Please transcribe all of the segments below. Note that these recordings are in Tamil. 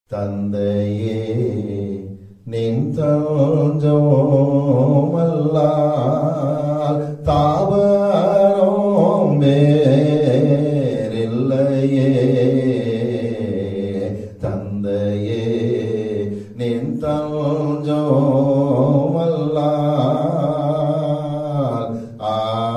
தந்தையே நின் தஞ்சோமல்லால் தாவரோம் வேறில்லையே தந்தையே நின் தஞ்சோமல்லால் ஆ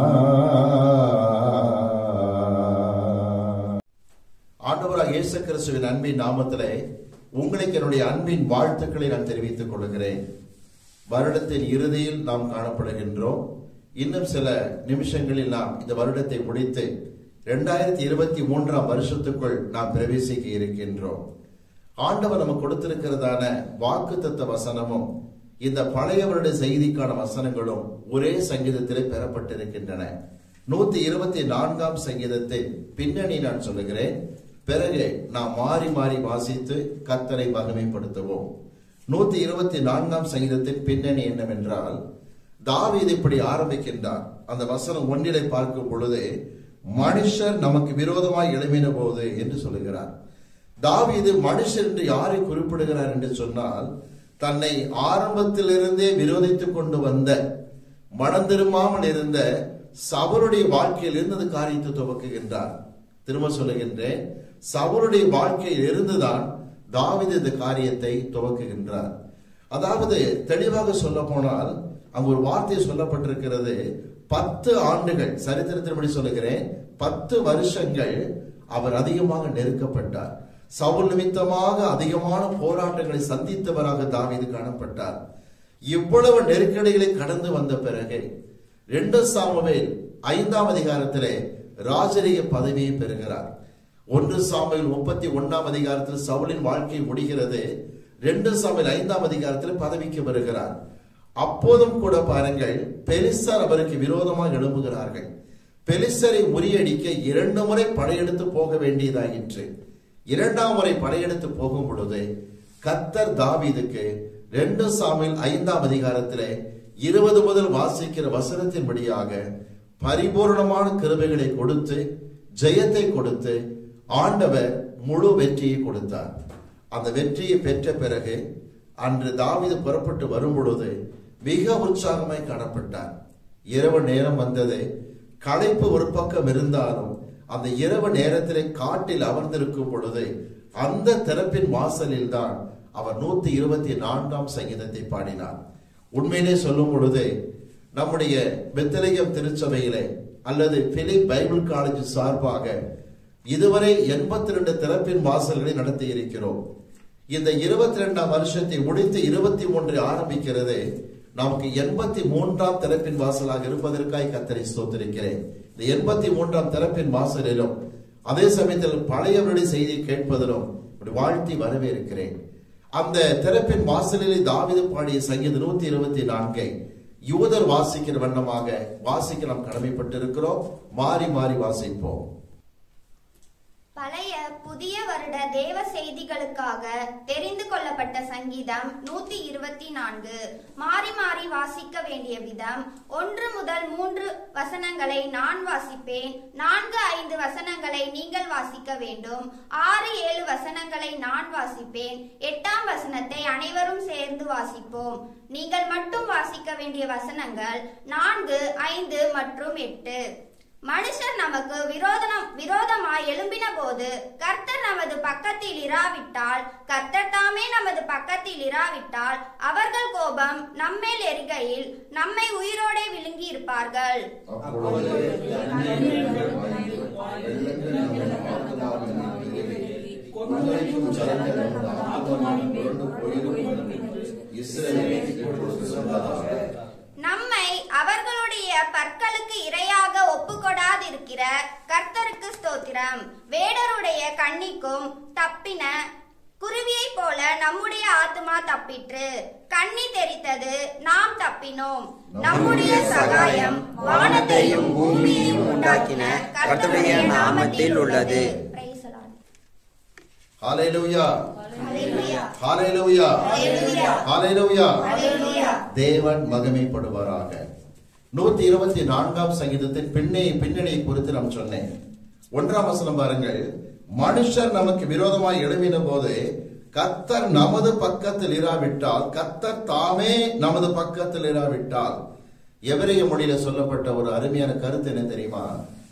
ஆண்டவராக இயேசு கிறிஸ்துவின் அன்பின் நாமத்திலே உங்களுக்கு என்னுடைய அன்பின் வாழ்த்துக்களை நான் தெரிவித்துக் கொள்கிறேன் வருடத்தின் இறுதியில் நாம் காணப்படுகின்றோம் இன்னும் சில நிமிஷங்களில் நாம் இந்த வருடத்தை முடித்து இரண்டாயிரத்தி இருபத்தி மூன்றாம் வருஷத்துக்குள் நாம் பிரவேசிக்க இருக்கின்றோம் ஆண்டவர் நமக்கு கொடுத்திருக்கிறதான வாக்குத்தத்த வசனமும் இந்த பழைய வருட செய்திக்கான வசனங்களும் ஒரே சங்கீதத்திலே பெறப்பட்டிருக்கின்றன நூத்தி இருபத்தி நான்காம் சங்கீதத்தின் பின்னணி நான் சொல்லுகிறேன் பிறகு நாம் மாறி மாறி வாசித்து கத்தரை மகிமைப்படுத்துவோம் நூத்தி இருபத்தி நான்காம் சங்கீதத்தின் பின்னணி என்னவென்றால் தாவீது இப்படி ஆரம்பிக்கின்றார் அந்த வசனம் ஒன்றிலை பார்க்கும் பொழுது மனுஷர் நமக்கு விரோதமாய் எழுமின போது என்று சொல்லுகிறார் தாவீது மனுஷர் என்று யாரை குறிப்பிடுகிறார் என்று சொன்னால் தன்னை ஆரம்பத்திலிருந்தே விரோதித்துக் கொண்டு வந்த மனம் திரும்பாமல் இருந்த சவருடைய வாழ்க்கையில் இருந்தது காரியத்தை துவக்குகின்றார் திரும்ப சொல்லுகின்றேன் சவருடைய வாழ்க்கையில் இருந்துதான் தாவீது இந்த காரியத்தை துவக்குகின்றார் அதாவது தெளிவாக சொல்ல போனால் அங்கு ஒரு வார்த்தை சொல்லப்பட்டிருக்கிறது பத்து ஆண்டுகள் சரித்திரத்தின்படி சொல்லுகிறேன் பத்து வருஷங்கள் அவர் அதிகமாக நெருக்கப்பட்டார் சவுல் நிமித்தமாக அதிகமான போராட்டங்களை சந்தித்தவராக தாவீது காணப்பட்டார் இவ்வளவு நெருக்கடிகளை கடந்து வந்த பிறகு ரெண்டு சாமுவேல் ஐந்தாம் அதிகாரத்திலே ராஜரீக பதவியை பெறுகிறார் ஒன்று சாமுவேல் முப்பத்தி ஒன்னாம் அதிகாரத்தில் சவுலின் வாழ்க்கை முடிகிறது ரெண்டு சாமுவேல் ஐந்தாம் அதிகாரத்தில் பதவிக்கு வருகிறார் அப்போதும் கூட பாருங்கள் பெலிஸ்தர் அவருக்கு விரோதமாக எழும்புகிறார்கள் பெலிஸ்தரை முறியடிக்க இரண்டு முறை படையெடுத்து போக வேண்டியதாயிற்று இரண்டாம் முறை படையெடுத்து போகும் பொழுது கத்தர் தாவீதுக்கு ரெண்டு சாமியில் ஐந்தாம் அதிகாரத்திலே இருபது முதல் வாசிக்கிற வசனத்தின்படியாக பரிபூர்ணமான கிருபைகளை கொடுத்து ஜெயத்தை கொடுத்து ஆண்டவர் முழு வெற்றியை கொடுத்தார் அந்த வெற்றியை பெற்ற பிறகு அன்று தாவீது புறப்பட்டு வரும் பொழுது மிக உற்சாகமாய் காணப்பட்டார் இரவு நேரம் வந்தது களைப்பு ஒரு பக்கம் இருந்தாலும் அந்த இரவு நேரத்திலே காட்டில் அமர்ந்திருக்கும் பொழுது அந்த திறப்பின் வாசலில் தான் அவர் நூத்தி இருபத்தி நான்காம் சங்கீதத்தை பாடினார் உண்மையிலே சொல்லும் பொழுது நம்முடைய பெத்தலகம் திருச்சபையிலே அல்லது பிலிப் பைபிள் காலேஜ் சார்பாக இதுவரை எண்பத்தி ரெண்டு திறப்பின் வாசல்களை நடத்தி இருக்கிறோம் இந்த இருபத்தி ரெண்டாம் வருஷத்தை முடித்து இருபத்தி ஒன்று ஆரம்பிக்கிறது நமக்கு எண்பத்தி மூன்றாம் திறப்பின் வாசலாக இருப்பதற்காய் கத்தரை ஸ்தோத்திருக்கிறேன் இந்த எண்பத்தி மூன்றாம் திறப்பின் வாசலிலும் அதே சமயத்தில் பழையவருடைய செய்தியை கேட்பதிலும் இப்படி வாழ்த்தி வரவேற்கிறேன் அந்த திறப்பின் வாசலிலே தாவிது பாடிய சங்கீத நூத்தி இருபத்தி நான்கை யூதர் வாசிக்கிற வண்ணமாக வாசிக்க நாம் கடமைப்பட்டிருக்கிறோம் மாறி மாறி வாசிப்போம் பழைய புதிய வருட தேவ செய்திகளுக்காக தெரிந்து கொள்ளப்பட்ட சங்கீதம் நூத்தி இருபத்தி நான்கு மாறி மாறி வாசிக்க வேண்டிய விதம் ஒன்று முதல் மூன்று வசனங்களை நான் வாசிப்பேன் நான்கு ஐந்து வசனங்களை நீங்கள் வாசிக்க வேண்டும் ஆறு ஏழு வசனங்களை நான் வாசிப்பேன் எட்டாம் வசனத்தை அனைவரும் சேர்ந்து வாசிப்போம் நீங்கள் மட்டும் வாசிக்க வேண்டிய வசனங்கள் நான்கு ஐந்து மற்றும் எட்டு மனுஷர் நமக்கு விரோதனம் விரோதமாய் எழும்பின போது கர்த்தர் நமது பக்கத்தில் இராவிட்டால் கர்த்தர் தாமே நமது பக்கத்தில் இராவிட்டால் அவர்கள் கோபம் நம்மேல் எரிகையில் நம்மை உயிரோடே விழுங்கி இருப்பார்கள் நம்மை அவர்களுடைய பற்களுக்கு இரையாக ஒப்புக்கொடாதிருக்கிற கர்த்தருக்கு ஸ்தோத்திரம் வேடருடைய கண்ணிக்கும் தப்பின குருவியைப் போல நம்முடைய ஆத்துமா தப்பிற்று கண்ணி தெரித்தது நாம் தப்பினோம் நம்முடைய சகாயம் வானத்தையும் பூமியையும் உண்டாக்கின கர்த்தருடைய நாமத்தில் உள்ளது Praise the Lord. Hallelujah Hallelujah. Hallelujah Hallelujah. Hallelujah Hallelujah. தேவன் மகிமைப்படுவாராக நூத்தி இருபத்தி நான்காம் சங்கீதத்தின் பின்னே பின்னணியை குறித்து நாம் சொன்னேன் ஒன்றாம் வசனம் பாருங்கள் மனுஷர் நமக்கு விரோதமாய் எழுமின போது கத்தர் நமது பக்கத்தில் இராவிட்டால் கத்தர் தாமே நமது பக்கத்தில் இராவிட்டால் எவரைய மொழியில சொல்லப்பட்ட ஒரு அருமையான கருத்து என்ன தெரியுமா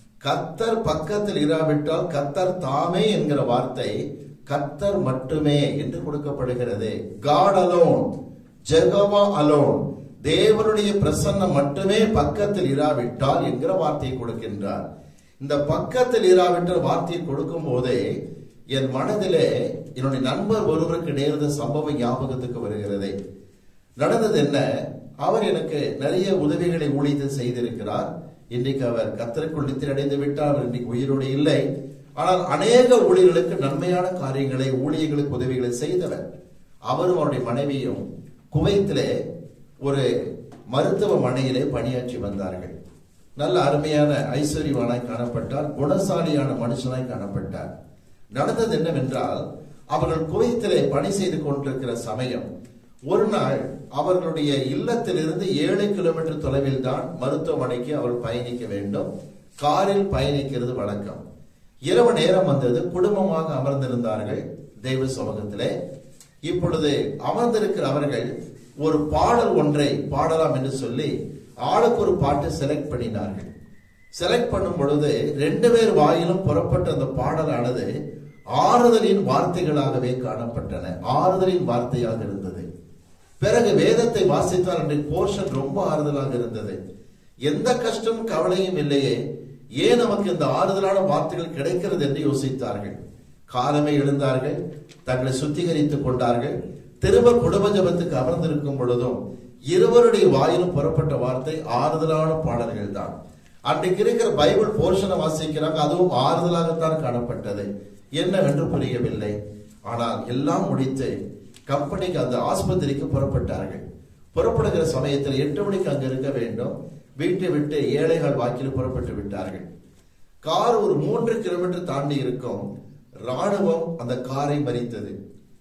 கத்தர் பக்கத்தில் இராவிட்டால் கத்தர் தாமே என்கிற வார்த்தை கத்தர் மட்டுமே என்று கொடுக்கப்படுகிறது காட் அலோன் ஜெகவா அலோன் தேவனுடைய பிரசன்னம் மட்டுமே பக்கத்தில் இராவிட்டால் என்கிற வார்த்தையை கொடுக்கின்றார் இந்த பக்கத்தில் இராவிட்டால் வார்த்தையை கொடுக்கும் போதே என் மனதிலே என்னுடைய நண்பர் ஒருவருக்கு நேர்ந்த சம்பவம் ஞாபகத்துக்கு வருகிறது நடந்தது என்ன அவர் எனக்கு நிறைய உதவிகளை ஊழியத்தில் செய்திருக்கிறார் இன்றைக்கு அவர் கத்தருக்குள் நித்திரை அடைந்து விட்டார் அவர் இன்றைக்கு உயிரோடு இல்லை ஆனால் அநேக ஊழியர்களுக்கு நன்மையான காரியங்களை ஊழியர்களுக்கு உதவிகளை செய்தவர் அவரும் அவருடைய மனைவியும் குவைத்திலே ஒரு மருத்துவமனையிலே பணியாற்றி வந்தார்கள் நல்ல அருமையான ஐஸ்வர்யவானாய் காணப்பட்டார் குணசாலியான மனுஷனாய் காணப்பட்டார் நடந்தது என்னவென்றால் அவர்கள் குவைத்திலே பணி செய்து கொண்டிருக்கிற சமயம் ஒரு நாள் அவர்களுடைய இல்லத்திலிருந்து ஏழு கிலோமீட்டர் தொலைவில் தான் மருத்துவமனைக்கு அவர் பயணிக்க வேண்டும் காரில் பயணிக்கிறது வழக்கம் இரவு நேரம் வந்தது குடும்பமாக அமர்ந்திருந்தார்கள் தெய்வ சமூகத்திலே இப்பொழுது அமர்ந்திருக்கிற அவர்கள் ஒரு பாடல் ஒன்றை பாடலாம் என்று சொல்லி ஆளுக்கு ஒரு பாட்டு செலக்ட் பண்ணினார்கள் செலக்ட் பண்ணும் பொழுது ரெண்டு பேர் வாயிலும் புறப்பட்ட அந்த பாடலானது ஆறுதலின் வார்த்தைகளாகவே காணப்பட்டன ஆறுதலின் வார்த்தையாக இருந்தது பிறகு வேதத்தை வாசித்தால் அன்றைய போர்ஷன் ரொம்ப ஆறுதலாக இருந்தது எந்த கஷ்டம் கவலையும் இல்லையே ஏன் நமக்கு இந்த ஆறுதலான வார்த்தைகள் கிடைக்கிறது என்று யோசித்தார்கள் காலமே எழுந்தார்கள் தங்களை சுத்திகரித்துக் கொண்டார்கள் திரும்ப குடும்ப ஜபத்துக்கு அமர்ந்திருக்கும் பொழுதும் இருவருடைய வாயிலும் புறப்பட்ட வார்த்தை ஆறுதலான பாடல்கள் தான் அன்றைக்கு இருக்கிற பைபிள் போர்ஷனை வாசிக்கிறாங்க அதுவும் ஆறுதலாகத்தான் காணப்பட்டது என்னவென்று புரியவில்லை ஆனால் எல்லாம் முடித்து கம்பெனிக்கு அந்த ஆஸ்பத்திரிக்கு புறப்பட்டார்கள் புறப்படுகிற சமயத்தில் எட்டு மணிக்கு அங்க இருக்க வேண்டும் வீட்டை விட்டு ஏழைகள் வாக்கில் புறப்பட்டு விட்டார்கள் கார் ஒரு மூன்று கிலோமீட்டர் தாண்டி இருக்கும் ராணுவம் அந்த காரை மறித்தது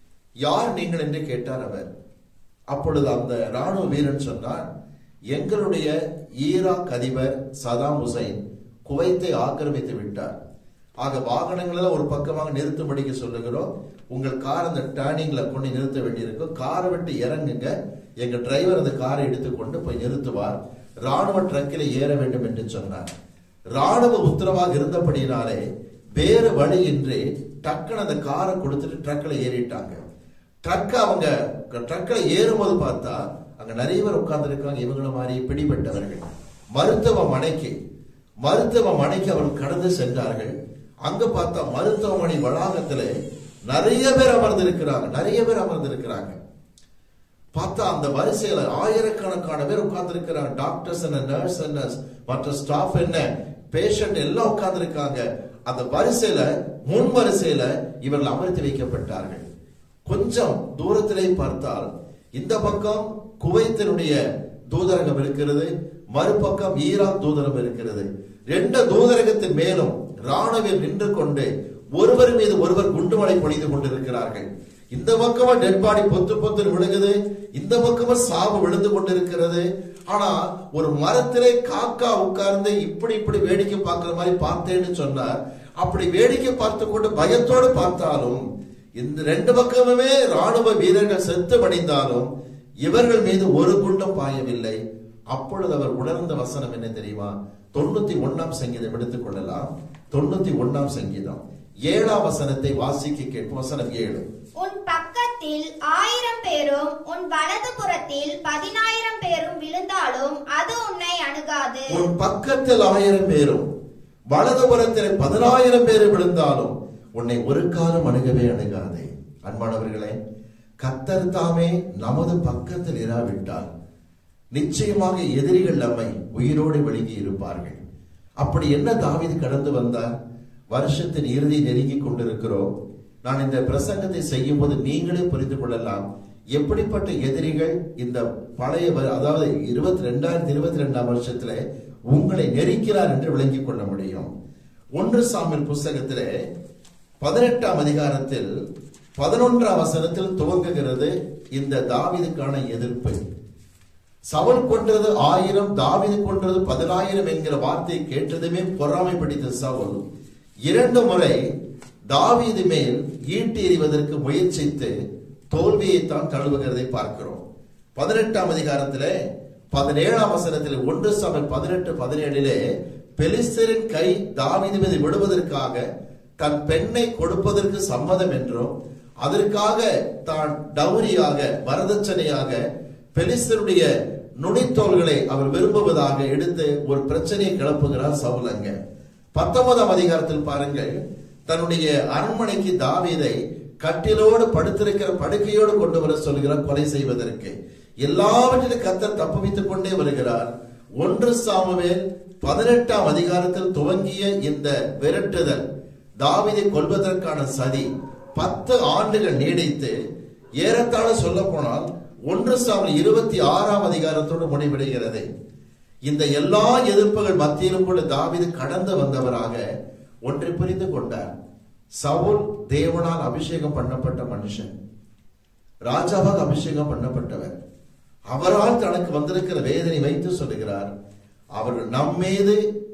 யார் நீங்கள் என்று கேட்டார் அவர் அப்பொழுது அந்த ராணுவ வீரன் சொன்னார் எங்களுடைய ஈராக் அதிபர் சதாம் ஹுசைன் குவைத்தை ஆக்கிரமித்து விட்டார் ஆக வாகனங்களெல்லாம் ஒரு பக்கமாக நிறுத்தும்படிக்கு சொல்லுகிறோம் உங்கள் கார் அந்த டேர்னிங்ல கொண்டு நிறுத்த வேண்டியிருக்கும் காரை விட்டு இறங்குங்க எங்க டிரைவர் அந்த காரை எடுத்துக்கொண்டு போய் நிறுத்துவார் ராணுவ ட்ரக்கில் ஏற வேண்டும் என்று சொன்னார் ராணுவ உத்தரவாக இருந்தபடியினாலே வேறு வழியின்றி டக்குன்னு அந்த காரை கொடுத்துட்டு ட்ரக்கில் ஏறிட்டாங்க ட்ரக் அவங்க ட்ரக்கில் ஏறும்போது பார்த்தா அங்க நிறைய பேர் உட்கார்ந்து இருக்காங்க இவங்கள மாதிரி பிடிபட்டவர்கள் மருத்துவமனைக்கு மருத்துவமனைக்கு அவர்கள் கடந்து சென்றார்கள் அங்க பார்த்தா மருத்துவமனை வளாகத்துல நிறைய பேர் அமர்ந்திருக்கிறாங்க நிறைய பேர் அமர்ந்திருக்கிறாங்க பார்த்தா அந்த வரிசையில ஆயிரக்கணக்கான பேர் உட்கார்ந்து இருக்கிறாங்க டாக்டர்ஸ் என்ன நர்ஸ் என்ன மற்ற ஸ்டாஃப் என்ன பேஷண்ட் எல்லாம் உட்கார்ந்து இருக்காங்க அந்த வரிசையில முன் வரிசையில இவர்கள் அமர்த்தி வைக்கப்பட்டார்கள் கொஞ்சம் தூரத்திலே பார்த்தால் இந்த பக்கம் குவைத்தினுடைய தூதரகம் இருக்கிறது மறுபக்கம் ஈராக் தூதரம் இருக்கிறது ரெண்டு தூதரகத்தின் மேலும் ராணுவம் நின்று கொண்டு ஒருவர் மீது ஒருவர் குண்டுமலை பொழிந்து கொண்டிருக்கிறார்கள் இந்த பக்கமா டெட் பாடி பொத்து பொத்து விழுகுது இந்த பக்கமா சாவு விழுந்து கொண்டிருக்கிறது ஆனா ஒரு மரத்திலே காக்கா உட்கார்ந்து இப்படி இப்படி வேடிக்கை பார்க்கிற மாதிரி பார்த்தேன்னு சொன்னார் அப்படி வேடிக்கை பார்த்து கொண்டு பயத்தோடு பார்த்தாலும் இந்த ரெண்டு பக்கமுமே ராணுவ வீரர்கள் செத்து மடிந்தாலும் இவர்கள் மீது ஒரு குண்டம் பாயவில்லை அப்பொழுது அவர் உணர்ந்த வசனம் என்ன தெரியுமா தொண்ணூத்தி ஒண்ணாம் சங்கீதம் எடுத்துக் கொள்ளலாம் தொண்ணூத்தி ஒண்ணாம் சங்கீதம் ஏழாம் வசனத்தை வாசிக்க கேட்போம் வசனம் ஏழு உன் பக்கத்தில் ஆயிரம் பேரும் உன் வலது புறத்தில் பதினாயிரம் பேரும் விழுந்தாலும் அது உன்னை அணுகாது உன் பக்கத்தில் ஆயிரம் பேரும் வலதுபுறத்தில் பதினாயிரம் பேர் விழுந்தாலும் உன்னை ஒரு காலம் அணுகவே அணுகாதே அன்பானவர்களே கத்தர் தாமே நமது பக்கத்தில் இராவிட்டால் நிச்சயமாக எதிரிகள் நம்மை உயிரோடு விழுங்கி இருப்பார்கள் அப்படி என்ன தாவீது கடந்து வந்தார் வருஷத்தின் இறுதி நெருங்கி கொண்டிருக்கிறோம் நான் இந்த பிரசங்கத்தை செய்யும் போது நீங்களே புரிந்து கொள்ளலாம் எப்படிப்பட்ட எதிரிகள் இந்த பழைய வ- அதாவது இருபத்தி ரெண்டாயிரத்தி இருபத்தி ரெண்டாம் வருஷத்துல உங்களை நெருக்கிறார் என்று விளங்கிக் கொள்ள முடியும் ஒன்று சாமியல் புஸ்தகத்திலே பதினெட்டாம் அதிகாரத்தில் பதினொன்றாம் வசனத்தில் துவங்குகிறது இந்த தாவீதுக்கான எதிர்ப்பு சவுல் கொன்றது ஆயிரம் தாவீது கொன்றது பதினாயிரம் என்கிற வார்த்தையை கேட்டதுமே பொறாமை பிடித்த சவுல் இரண்டு முறை தாவீது மேல் ஈட்டி எறிவதற்கு முயற்சித்து தோல்வியைத்தான் தழுவுகிறதை பார்க்கிறோம் பதினெட்டாம் அதிகாரத்திலே பதினேழாம் வசனத்தில் ஒன்று சபை பதினெட்டு பதினேழிலே பெலிஸ்தரின் கை தாவீது மீது விடுவதற்காக தன் பெண்ணை கொடுப்பதற்கு சம்மதம் என்றும் அதற்காக தான் டவுரியாக வரதட்சணையாக பெலிஸ்தருடைய நுனித்தோள்களை அவர் விரும்புவதாக எடுத்து ஒரு பிரச்சனையை கிளப்புகிறார் சவுல் அங்க பத்தொன்பதாம் அதிகாரத்தில் பாருங்கள் தன்னுடைய அரண்மனைக்கு தாவீதை கட்டிலோடு படுத்திருக்கிற படுக்கையோடு கொண்டு வர சொல்கிறார் கொலை செய்வதற்கு எல்லாவற்றிலும் கத்தர் தப்புவித்துக் கொண்டே வருகிறார் ஒன்று சாமுவேல் பதினெட்டாம் அதிகாரத்தில் துவங்கிய இந்த விரட்டுதல் தாவீதை கொல்வதற்கான சதி பத்து ஆண்டுகள் நீடித்து ஏறத்தாழ சொல்ல போனால் ஒன்று சாமுவேல் இருபத்தி ஆறாம் அதிகாரத்தோடு முடிவடைகிறது இந்த எல்லா எதிர்ப்புகள் மத்தியிலும் கூட தாவீது கடந்து வந்தவராக ஒன்றை புரிந்து கொண்டார் சவுல் தேவனால் அபிஷேகம் பண்ணப்பட்ட மனுஷன் ராஜாவாக அபிஷேகம் பண்ணப்பட்டவர் அவரால் தனக்கு வந்திருக்கிற வேதனை வைத்து சொல்லுகிறார் அவர்கள் நம்மீது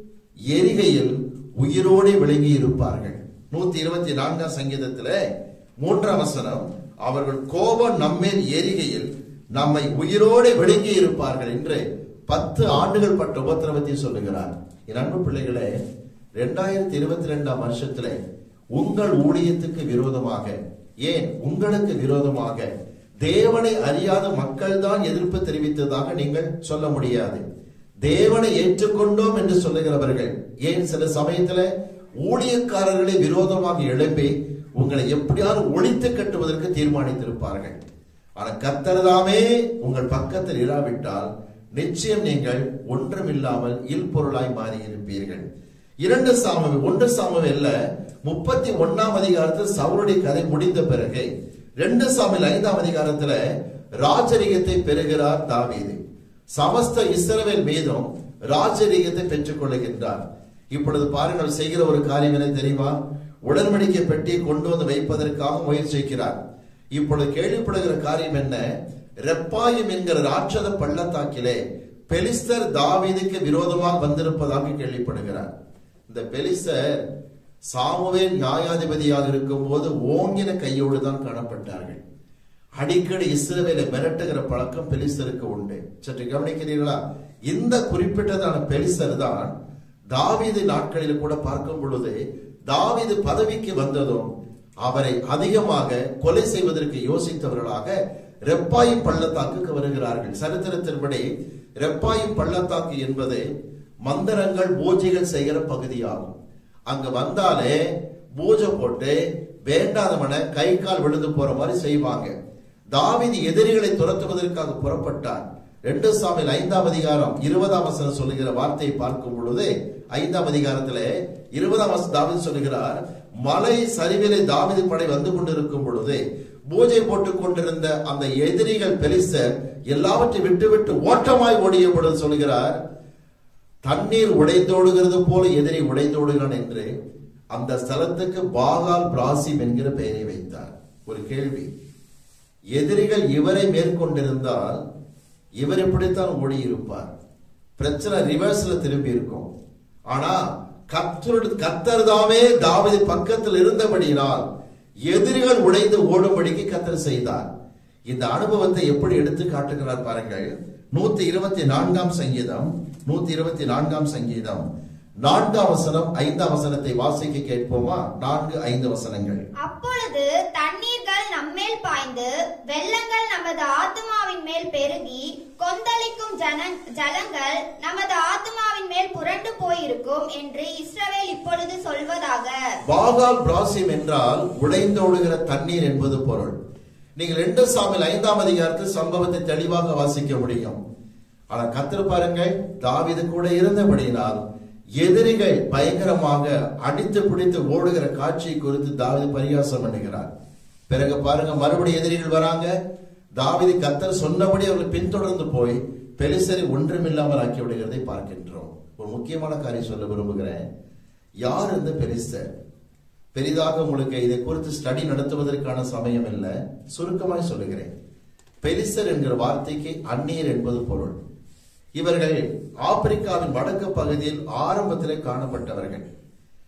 எரிகையில் உயிரோடு விளங்கி இருப்பார்கள் நூத்தி இருபத்தி நான்காம் சங்கீதத்துல மூன்றாம் வசனம் அவர்கள் கோபம் நம்மேல் எரிகையில் நம்மை உயிரோடு விளங்கி இருப்பார்கள் என்று பத்து ஆண்டுகள் பட்ட உபத்திரவத்தை சொல்லுகிறார் என் அன்பு பிள்ளைகளே இரண்டாயிரத்தி இருபத்தி ரெண்டாம் வருஷத்துல உங்கள் ஊழியத்துக்கு விரோதமாக ஏன் உங்களுக்கு விரோதமாக தேவனை அறியாத மக்கள் தான் எதிர்ப்பு தெரிவித்ததாக நீங்கள் சொல்ல முடியாது தேவனை ஏற்றுக்கொண்டோம் என்று சொல்லுகிறவர்கள் ஏன் சில சமயத்துல ஊழியக்காரர்களை விரோதமாக எழுப்பி உங்களை எப்படியாவது ஒழித்து கட்டுவதற்கு தீர்மானித்திருப்பார்கள் ஆனா கத்தர்தாமே உங்கள் பக்கத்தில் இராவிட்டால் நிச்சயம் நீங்கள் ஒன்றுமில்லாமல் இல்பொருளாய் மாறி இருப்பீர்கள் இரண்டு சாமி ஒன்று சாமுவேல்ல முப்பத்தி ஒன்னாம் அதிகாரத்தில் சவுருடைய கதை முடிந்த பிறகு ரெண்டு சாமியில் ஐந்தாம் அதிகாரத்துல ராஜரிகத்தை பெறுகிறார் தாவீது சமஸ்த இஸ்ரவேல் மீதும் ராஜரீகத்தை பெற்றுக் கொள்ளுகின்றார் இப்பொழுது பாருங்கள் செய்கிற ஒரு காரியம் என்ன தெரியுமா உடன்படிக்கை பெட்டியை கொண்டு வந்து வைப்பதற்காக முயற்சிக்கிறார் இப்பொழுது கேள்விப்படுகிற காரியம் என்ன ரெப்பாயும் என்கிற ராட்சத பள்ளத்தாக்கிலே பெலிஸ்தர் தாவீதுக்கு விரோதமாக வந்திருப்பதாக கேள்விப்படுகிறார் இந்த பெலிஸ்தர் சாமுவேல் நியாயாதிபதியாக இருக்கும் போது ஓங்கின கையோடு தான் காணப்பட்டார்கள் அடிக்கடி இஸ்ரவேலை மிரட்டுகிற பழக்கம் பெலிஸ்தருக்கு உண்டு சற்று கவனிக்கிறீர்களா இந்த குறிப்பிட்டதான பெலிஸ்தர் தான் தாவீது நாட்களில் கூட பார்க்கும் பொழுது தாவீது பதவிக்கு வந்ததும் அவரை அதிகமாக கொலை செய்வதற்கு யோசித்தவர்களாக ரெப்பாயும் பள்ளத்தாக்குக்கு வருகிறார்கள் சரித்திரத்தின்படி ரெப்பாயும் பள்ளத்தாக்கு என்பது மந்திரங்கள் பூஜைகள் செய்கிற பகுதியாகும் அங்க வந்தாலே பூஜை போட்டு வேண்டாதவனை கை கால் விழுந்து போற மாதிரி செய்வாங்க தாவீது எதிரிகளை துரத்துவதற்காக புறப்பட்டார் ரெண்டு சாமியில் ஐந்தாம் அதிகாரம் இருபதாம் வசனம் சொல்லுகிற வார்த்தையை பார்க்கும் பொழுது ஐந்தாம் அதிகாரத்துல இருபதாம் வசனம் தாவீது சொல்லுகிறார் மலை சரிவிலே தாவீது படை வந்து கொண்டிருக்கும் பொழுது பூஜை போட்டுக் கொண்டிருந்த அந்த எதிரிகள் பெலிஸ்தர் எல்லாவற்றையும் விட்டு விட்டு ஓட்டமாய் ஓடிய பொழுது சொல்லுகிறார் தண்ணீர் உடைந்தோடுகிறது போல எதிரி உடைந்தோடுகிறான் என்று அந்த ஸ்தலத்துக்கு பாகால் பிராசிம் என்கிற பெயரை வைத்தார் ஒரு கேள்வி எதிரிகள் இவரை மேற்கொண்டிருந்தால் இவர் எப்படித்தான் ஓடி இருப்பார் பிரச்சனை ரிவர்ஸ்ல திரும்பி இருக்கும் ஆனா கத்தர் கத்தர் தாமே தாவீது பக்கத்தில் இருந்தபடியினால் எதிரிகள் உடைந்து ஓடும்படிக்கு கத்தர் செய்தார் இந்த அனுபவத்தை எப்படி எடுத்து காட்டுகிறார் பாருங்கள் நூத்தி இருபத்தி நான்காம் சங்கீதம் நூத்தி இருபத்தி நான்காம் சங்கீதம் நான்காம் வசனம் ஐந்தாம் வசனத்தை வாசிக்க கேட்போமா நான்கு ஐந்து வசனங்கள் அப்பொழுது தண்ணீர்கள் நம்மேல் பாய்ந்து வெள்ளங்கள் நமது ஆத்துமாவின் மேல் பெருகி கொந்தளிக்கும் ஜன ஜலங்கள் நமது ஆத்துமாவின் மேல் புரண்டு போயிருக்கும் என்று இஸ்ரவேல் இப்பொழுது சொல்வதாக பாகால் பிராசிம் என்றால் உடைந்தோடுகிற தண்ணீர் என்பது பொருள் நீங்கள் ரெண்டு சாமியில் ஐந்தாம் அதிகாரத்தில் சம்பவத்தை தெளிவாக வாசிக்க முடியும் ஆனா கத்திர பாருங்கள் தாவீது கூட இருந்தபடியினால் எதிரிகள் பயங்கரமாக அடித்து பிடித்து ஓடுகிற காட்சியை குறித்து தாவீது பரிகாசம் பண்ணுகிறார் பிறகு பாருங்க மறுபடியும் எதிரிகள் வராங்க தாவீது கத்தர் சொன்னபடி அவர்கள் பின்தொடர்ந்து போய் பெலிசரை ஒன்றுமில்லாமல் ஆக்கி விடுகிறதை பார்க்கின்றோம் ஒரு முக்கியமான காரியம் சொல்ல விரும்புகிறேன் யார் இந்த பெலிஸ்தர் பெரிதாக உங்களுக்கு இதை குறித்து ஸ்டடி நடத்துவதற்கான சமயம் இல்லை சுருக்கமாய் சொல்லுகிறேன் பெலிஸ்தர் என்கிற வார்த்தைக்கு அந்நியர் என்பது பொருள் இவர்கள் ஆப்பிரிக்காவின் வடக்கு பகுதியில் ஆரம்பத்திலே காணப்பட்டவர்கள்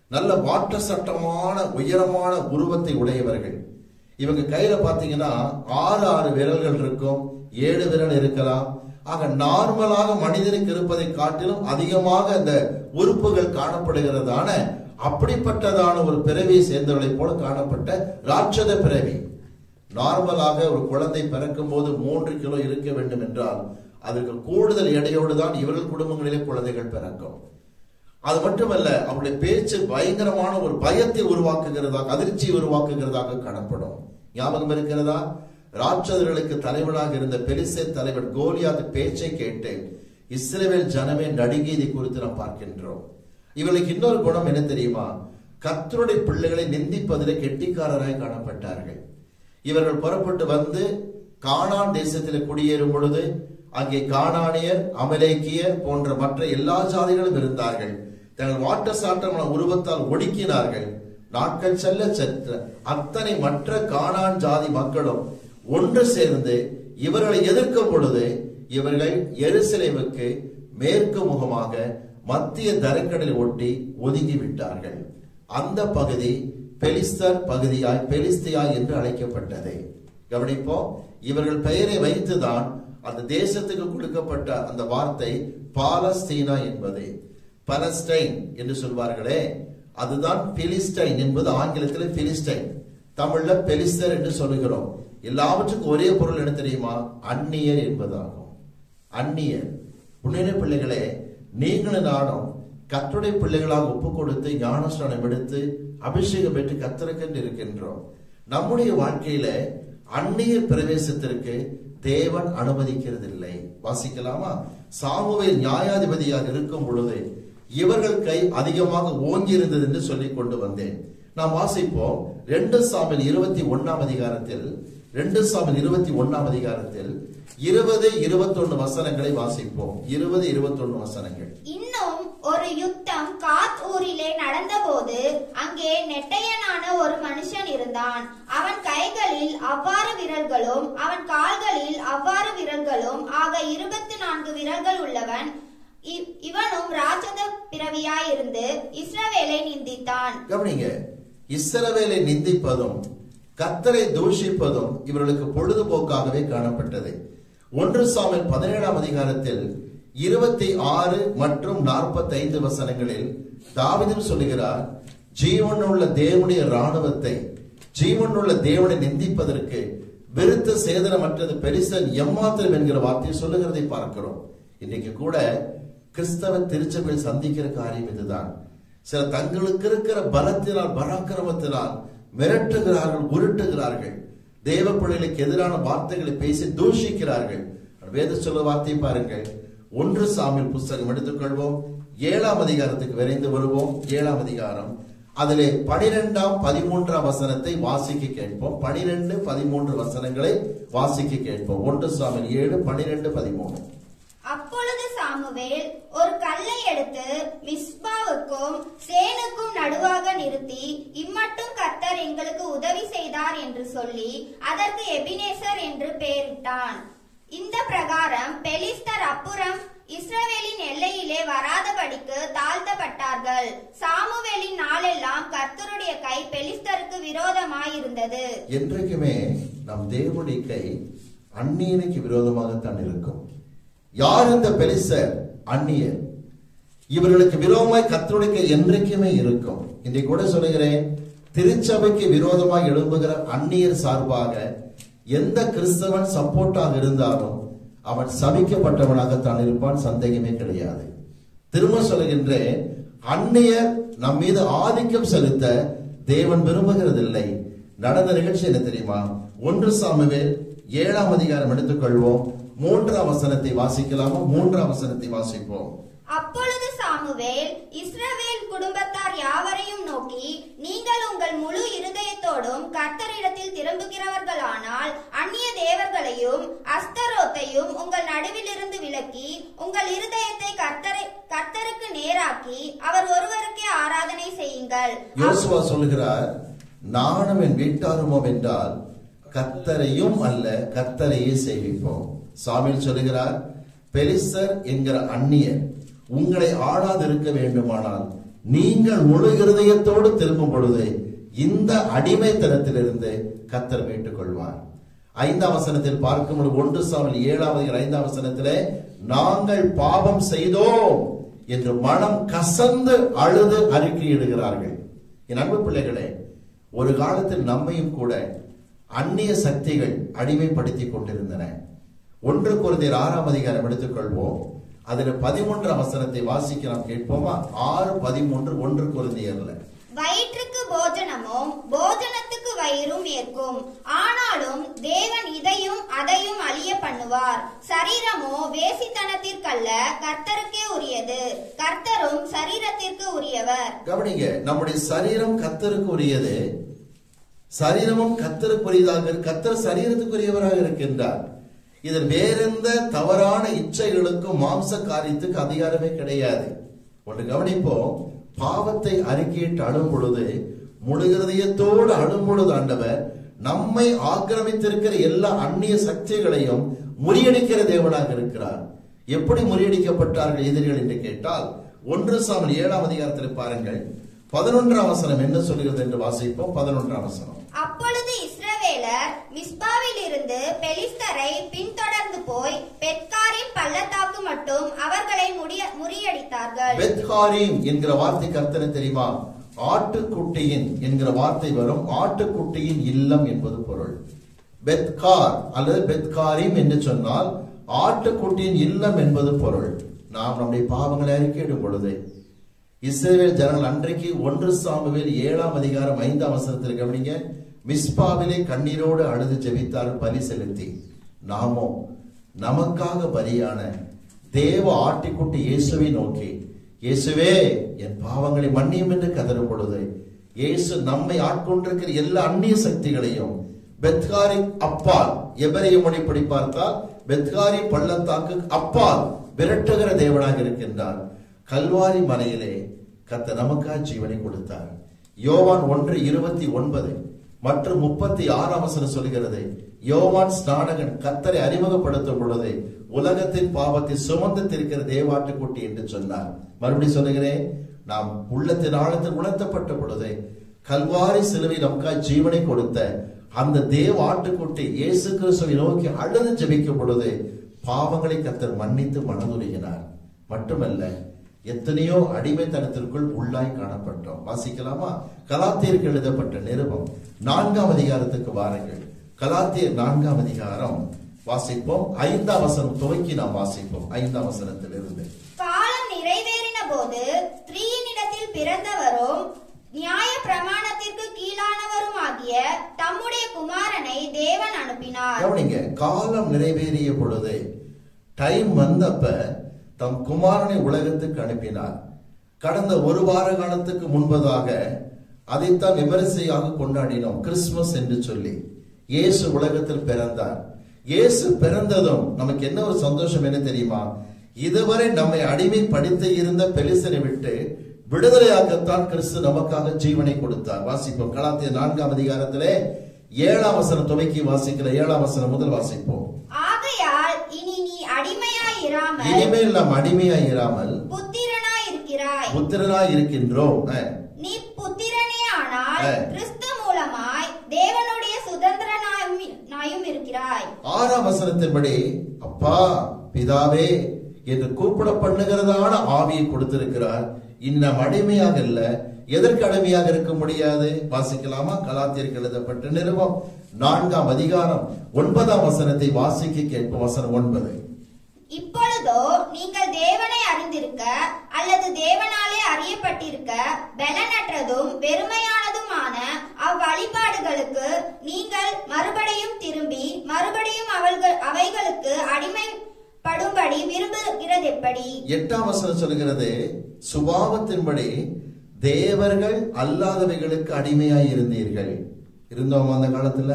நல்ல வாட்ட சட்டமான உயரமான உருவத்தை உடையவர்கள் இவங்க கையில பாத்தீங்கன்னா ஆறு ஆறு விரல்கள் இருக்கும் ஏழு விரல் இருக்கலாம் ஆக நார்மலாக மனிதனுக்கு இருப்பதை காட்டிலும் அதிகமாக அந்த உறுப்புகள் காணப்படுகிறதான அப்படிப்பட்டதான ஒரு பிறவியை சேர்ந்தவர்களைப் போல காணப்பட்ட ராட்சத பிறவி நார்மலாக ஒரு குழந்தை பிறக்கும் போது மூன்று கிலோ இருக்க வேண்டும் என்றால் அதற்கு கூடுதல் எடையோடு தான் இவர்கள் குடும்பங்களிலே குழந்தைகள் பிறக்கும் அது மட்டுமல்ல அவருடைய பேச்சு பயங்கரமான ஒரு பயத்தை உருவாக்குகிறதாக அதிர்ச்சி உருவாக்குகிறதாக காணப்படும் ஞாபகம் இருக்கிறதா ராட்சதர்களுக்கு தலைவனாக இருந்த பெலிசே தலைவர் கோலியாத் பேச்சை கேட்டு இஸ்ரேல் ஜனமே நடுங்கியதை குறித்து நாம் பார்க்கின்றோம் இவர்களுக்கு இன்னொரு குணம் என்ன தெரியுமா கர்த்தருடைய பிள்ளைகளை நிந்திப்பதிலே கெட்டிக்காரராய் காணப்பட்டார்கள் இவர்கள் புறப்பட்டு வந்து கானான் தேசத்திலே குடியேறும் பொழுது அங்கே கானானியர் அமலேக்கியர் போன்ற மற்ற எல்லா ஜாதிகளும் இருந்தார்கள் தங்கள் வாட்ட சாட்டமான உருவத்தால் ஒடுக்கினார்கள் நாட்கள் செல்ல சென்ற அத்தனை மற்ற கானான் ஜாதி மக்களும் ஒன்று சேர்ந்து இவர்களை எதிர்க்கும் பொழுது இவர்கள் எருசலேமுக்கு மேற்கு முகமாக மத்திய தரைக்கடலை ஒட்டி ஒதுங்கி விட்டார்கள் அந்த பகுதி பெலிஸ்தர் பகுதியாய் பெலிஸ்தியாய் என்று அழைக்கப்பட்டது கவனிப்போம் இவர்கள் பெயரை வைத்துதான் அந்த தேசத்துக்கு கொடுக்கப்பட்ட அந்த வார்த்தை பாலஸ்தீனா என்பது பலஸ்டைன் என்று சொல்வார்களே அதுதான் பிலிஸ்டைன் என்பது ஆங்கிலத்தில் பிலிஸ்டைன் தமிழ்ல பெலிஸ்தர் என்று சொல்லுகிறோம் எல்லாவற்றுக்கும் ஒரே பொருள் என்ன தெரியுமா அந்நியர் என்பதாகும் அந்நியர் புண்ணிய பிள்ளைகளே நீங்களும் நானும் கத்துடைய பிள்ளைகளாக ஒப்பு கொடுத்து ஞானஸ்நானம் எடுத்து அபிஷேகம் பெற்று கத்தருக்கென்று இருக்கின்றோம் நம்முடைய வாழ்க்கையில அந்நிய பிரவேசத்திற்கு தேவன் அனுமதிக்கிறதில்லை வாசிக்கலாமா சாமுவேல் நியாயாதிபதியாக இருக்கும் பொழுது இவர்கள் கை அதிகமாக ஓங்கி இருந்தது என்று சொல்லிக் கொண்டு வந்தேன் நாம் வாசிப்போம் ரெண்டு சாமில் இருபத்தி ஒன்னாம் அதிகாரத்தில் ரெண்டு சாமில் இருபத்தி ஒன்னாம் அதிகாரத்தில் இருபது இருபத்தொன்னு வசனங்களை வாசிப்போம் இருபது இருபத்தொன்னு வசனங்கள் இன்னும் ஒரு யுத்தம் காத் ஊரிலே நடந்தபோது அங்கே நெட்டையனான ஒரு மனுஷன் இருந்தான் அவன் கைகளில் அவ்வாறு விரல்களும் அவன் கால்களில் அவ்வாறு விரல்களும் ஆக இருபத்தி நான்கு விரல்கள் உள்ளவன் இ- இவனும் ராட்சத பிறவியாயிருந்து இஸ்ரவேலை நிந்தித்தான் கவனிங்க இஸ்ரவேலை நிந்திப்பதும் கத்தரை தூஷிப்பதும் இவர்களுக்கு பொழுதுபோக்காகவே காணப்பட்டது ஒன்று சாமில் பதினேழாம் அதிகாரத்தில் இருபத்தி ஆறு மற்றும் நாற்பத்தைந்து வசனங்களில் தாவிதும் சொல்லுகிறார் ஜீவனுள்ள தேவனுடைய ராணுவத்தை ஜீவனுள்ள தேவனை நிந்திப்பதற்கு விருத்த சேதனமற்றது பெரிசன் எம்மாத்திரம் என்கிற வார்த்தையை சொல்லுகிறதை பார்க்கிறோம் இன்னைக்கு கூட கிறிஸ்தவ திருச்சபையில் சந்திக்கிற காரியம் இதுதான் சில தங்களுக்கு இருக்கிற பலத்தினால் பராக்கிரமத்தினால் மிரட்டுகிறார்கள் உருட்டுகிறார்கள் தேவ பிள்ளைகளுக்கு எதிரான வார்த்தைகளை பேசி தூஷிக்கிறார்கள் வேத சொல்ல வார்த்தையை பாருங்கள் ஒன்று சாமியில் புஸ்தகம் எடுத்துக்கொள்வோம் ஏழாம் அதிகாரத்துக்கு விரைந்து வருவோம் ஏழாம் அதிகாரம் அதிலே பனிரெண்டாம் பதிமூன்றாம் வசனத்தை வாசிக்க கேட்போம் பனிரெண்டு பதிமூன்று வசனங்களை வாசிக்க கேட்போம் ஒன்று சாமியில் ஏழு பனிரெண்டு பதிமூணு அப்பொழுது சாமுவேல் ஒரு கல்லை எடுத்து மிஸ்பாவுக்கும் சேனுக்கும் நடுவாக நிறுத்தி இம்மட்டும் கர்த்தர் எங்களுக்கு உதவி செய்தார் என்று சொல்லி அதற்கு எபினேசர் என்று பெயரிட்டான் இந்த பிரகாரம் பெலிஸ்தர் அப்புறம் இஸ்ரவேலின் எல்லையிலே வராதபடிக்கு தாழ்த்தப்பட்டார்கள் சாமுவேலின் நாளெல்லாம் கர்த்தருடைய கை பெலிஸ்தருக்கு விரோதமாயிருந்தது என்றைக்குமே நம் தேவனுடைய கை அந்நியனுக்கு விரோதமாகத்தான் இருக்கும் யார் இந்த பெலிசர் அந்நியர் இவர்களுக்கு விரோதமாய் கத்தருடைய கை என்றைக்குமே இருக்கும் இன்றைக்கு கூட சொல்லுகிறேன் திருச்சபைக்கு விரோதமாய் எழும்புகிற அந்நியர் சார்பாக எந்த கிறிஸ்தவன் சப்போர்ட்டாக இருந்தாலும் அவன் சபிக்கப்பட்டவனாகத்தான் இருப்பான் சந்தேகமே கிடையாது திரும்ப சொல்லுகின்றேன் அந்நியர் நம் மீது ஆதிக்கம் செலுத்த தேவன் விரும்புகிறதில்லை நடந்த நிகழ்ச்சி என்ன தெரியுமா ஒன்று சாமுவேல் ஏழாம் அதிகாரம் எடுத்துக்கொள்வோம் மூன்றாம் வசனத்தை வாசிக்கலாமா மூன்றாம் வசனத்தை வாசிப்போம் அப்பொழுது சாமுவேல் இஸ்ரவேல் குடும்பத்தார் யாவரையும் நோக்கி நீங்கள் உங்கள் முழு இருதயத்தோடும் கர்த்தரிடத்தில் திரும்புகிறவர்களானால் அந்நிய தேவர்களையும் அஸ்தரோத்தையும் உங்கள் நடுவிலிருந்து விலக்கி உங்கள் இருதயத்தை கர்த்தரை கர்த்தருக்கு நேராக்கி அவர் ஒருவருக்கே ஆராதனை செய்யுங்கள் யோசுவா சொல்லுகிறார் நானும் என் வீட்டாருமோ என்றால் கத்தரையும் அல்ல கத்தரையே சேவிப்போம் சாமியில் சொல்லுகிறார் பெலிசர் என்கிற அந்நியர் உங்களை ஆளாதிருக்க வேண்டுமானால் நீங்கள் முழு இருதயத்தோடு திரும்பும் பொழுது இந்த அடிமைத்தனத்திலிருந்து கத்தர் மீட்டுக் கொள்வார் ஐந்தாம் வசனத்தில் பார்க்கும் பொழுது ஒன்று சாமல் ஏழாவது ஐந்தாம் வசனத்திலே நாங்கள் பாவம் செய்தோம் என்று மனம் கசந்து அழுது அறிக்கையிடுகிறார்கள் என் அன்பு பிள்ளைகளே ஒரு காலத்தில் நம்மையும் கூட அந்நிய சக்திகள் அடிமைப்படுத்திக் கொண்டிருந்தன ஒன்று குருந்தியர் ஆறாம் அதிகாரம் எடுத்துக்கொள்வோம் அதுல பதிமூன்றாம் வசனத்தை வாசிக்க நாம் கேட்போமா ஆறு பதிமூன்று ஒன்று குருந்தியர்ல வயிற்றுக்கு போஜனமும் போஜனத்துக்கு வயிறும் ஏற்கும் ஆனாலும் தேவன் இதையும் அதையும் அழிய பண்ணுவார் சரீரமோ வேசித்தனத்திற்கல்ல கர்த்தருக்கே உரியது கர்த்தரும் சரீரத்திற்கு உரியவர் கவனிங்க நம்முடைய சரீரம் கத்தருக்கு உரியது சரீரமும் கத்தருக்குரியதாக இருக்கு. கத்தர் சரீரத்துக்குரியவராக இருக்கின்றார் இதில் வேறெந்த தவறான இச்சைகளுக்கும் மாம்ச காரியத்துக்கு அதிகாரமே கிடையாது ஒன்று கவனிப்போம் பாவத்தை அறிக்கையிட்டு அழும் பொழுது முழு இருதயத்தோடு அழும் பொழுது ஆண்டவர் நம்மை ஆக்கிரமித்திருக்கிற எல்லா அந்நிய சக்திகளையும் முறியடிக்கிற தேவனாக இருக்கிறார் எப்படி முறியடிக்கப்பட்டார்கள் எதிரிகள் என்று கேட்டால் ஒன்று சாமல் ஏழாம் அதிகாரத்தில் பாருங்கள் பதினொன்றாம் வசனம் என்ன சொல்கிறது என்று வாசிப்போம் பதினொன்றாம் வசனம் அப்பொழுது இஸ்ரவேலர் மிஸ்பாவில் இருந்து பெலிஸ்தரை பின்தொடர்ந்து போய் பெட்காரின் பள்ளத்தாக்கு மட்டும் அவர்களை முடிய- முறியடித்தார்கள் பெத்காரீம் என்கிற வார்த்தை கர்த்தனை தெரியுமா ஆட்டுக்குட்டியின் என்கிற வார்த்தை வரும் ஆட்டுக்குட்டியின் இல்லம் என்பது பொருள் பெத்கார் அல்லது பெத்காரீம் என்று சொன்னால் ஆட்டுக்குட்டியின் இல்லம் என்பது பொருள் நாம் நம்முடைய பாவங்களை அறிக்கையிடும் பொழுது இஸ்ரேல் ஜனங்கள் அன்றைக்கு ஒன்று சாமுவேல் ஏழாம் அதிகாரம் ஐந்தாம் வசனத்தில் கவனிங்க மிஸ்பாவிலே கண்ணீரோடு அழுது ஜெபித்தார் பலி செலுத்தி நாமோ நமக்காக பலியான தேவ ஆட்டிக்குட்டி இயேசுவை நோக்கி இயேசுவே என் பாவங்களை மன்னியும் என்று கதறும் பொழுது இயேசு நம்மை ஆட்கொண்டிருக்கிற எல்லா அந்நிய சக்திகளையும் பெத்காரி அப்பால் எவரையும் மொழிப்படி பார்த்தால் பெத்காரி பள்ளத்தாக்கு அப்பால் விரட்டுகிற தேவனாக இருக்கின்றார் கல்வாரி மலையிலே கத்த நமக்காக ஜீவனை கொடுத்தார் யோவான் ஒன்று இருபத்தி ஒன்பது மற்றும் முப்பத்தி ஆறாம் வசனம் சொல்கிறது யோவான் ஸ்நானகன் கத்தரை அறிமுகப்படுத்தும் பொழுது உலகத்தின் பாவத்தை சுமந்து திருக்கிற தேவாட்டுக்குட்டி என்று சொன்னார் மறுபடியும் சொல்லுகிறேன் நாம் உள்ளத்தின் ஆழத்தில் உணர்த்தப்பட்ட பொழுது கல்வாரி சிலுவை நமக்காக ஜீவனை கொடுத்த அந்த தேவ ஆட்டுக்குட்டி இயேசு கிறிஸ்துவை நோக்கி அழுது ஜெபிக்கும் பொழுது பாவங்களை கத்தர் மன்னித்து மனதுருகினார் மட்டுமல்ல எத்தனையோ அடிமைத்தனத்திற்குள் உள்ளாய் காணப்பட்டோம் வாசிக்கலாமா கலாத்தியருக்கு எழுதப்பட்ட நிருபம் நான்காம் அதிகாரத்துக்கு வாருங்கள் கலாத்தியர் நான்காம் அதிகாரம் வாசிப்போம் ஐந்தாம் வசனம் துவக்கி நாம் வாசிப்போம் ஐந்தாம் வசனத்திலிருந்து காலம் நிறைவேறின போது ஸ்திரீயினிடத்தில் பிறந்தவரும் நியாய பிரமாணத்திற்கு கீழானவரும் ஆகிய தம்முடைய குமாரனை தேவன் அனுப்பினார் கவனிங்க காலம் நிறைவேறிய பொழுது டைம் வந்தப்ப தம் குமாரனை உலகத்துக்கு அனுப்பினார் கடந்த ஒரு வார காலத்துக்கு முன்பதாக அதைத்தான் விமரிசையாக கொண்டாடினோம் கிறிஸ்துமஸ் என்று சொல்லி இயேசு உலகத்தில் பிறந்தார் இயேசு பிறந்ததும் நமக்கு என்ன ஒரு சந்தோஷம் என்ன தெரியுமா இதுவரை நம்மை அடிமைப்படுத்தி இருந்த பெலிசனை விட்டு விடுதலையாக்கத்தான் கிறிஸ்து நமக்காக ஜீவனை கொடுத்தார் வாசிப்போம் கலாத்திய நான்காம் அதிகாரத்திலே ஏழாம் வசனம் துவக்கி வாசிக்கிற ஏழாம் வசனம் முதல் வாசிப்போம் ஆகையால் இனி நீ அடிமையாய் இராமல் இனிமேல் நாம் அடிமையாய் இராமல் புத்திரனாய் இருக்கிறாய் புத்திரனாய் இருக்கின்றோம் அஹ். நீ புத்திரனே ஆனால் ஆ. கிறிஸ்து மூலமாய் தேவனுடைய சுதந்திரனாயும் நாயும் இருக்கிறாய் ஆறாம் வசனத்தின்படி அப்பா பிதாவே என்று கூப்பிட பண்ணுகிறதான ஆவியை கொடுத்திருக்கிறார் இன்னும் அடிமையாக இல்ல எதற்கு அடிமையாக இருக்க முடியாது வாசிக்கலாமா கலாத்தியருக்கு எழுதப்பட்ட நிறுவம் நான்காம் அதிகாரம் ஒன்பதாம் வசனத்தை வாசிக்க கேட்போம் வசனம் ஒன்பது இப்பொழுதோ நீங்கள் தேவனை அறிந்திருக்க அல்லது தேவனாலே அறியப்பட்டிருக்க பலனற்றதும் வெறுமையானதுமான அவ்வழிபாடுகளுக்கு நீங்கள் மறுபடியும் திரும்பி மறுபடியும் அவள்கள் அவைகளுக்கு அடிமைப்படும்படி விரும்புகிறது எப்படி எட்டாம் வசனம் சொல்கிறது சுபாவத்தின்படி தேவர்கள் அல்லாதவைகளுக்கு அடிமையாய் இருந்தீர்கள் இருந்தோம் அந்த காலத்துல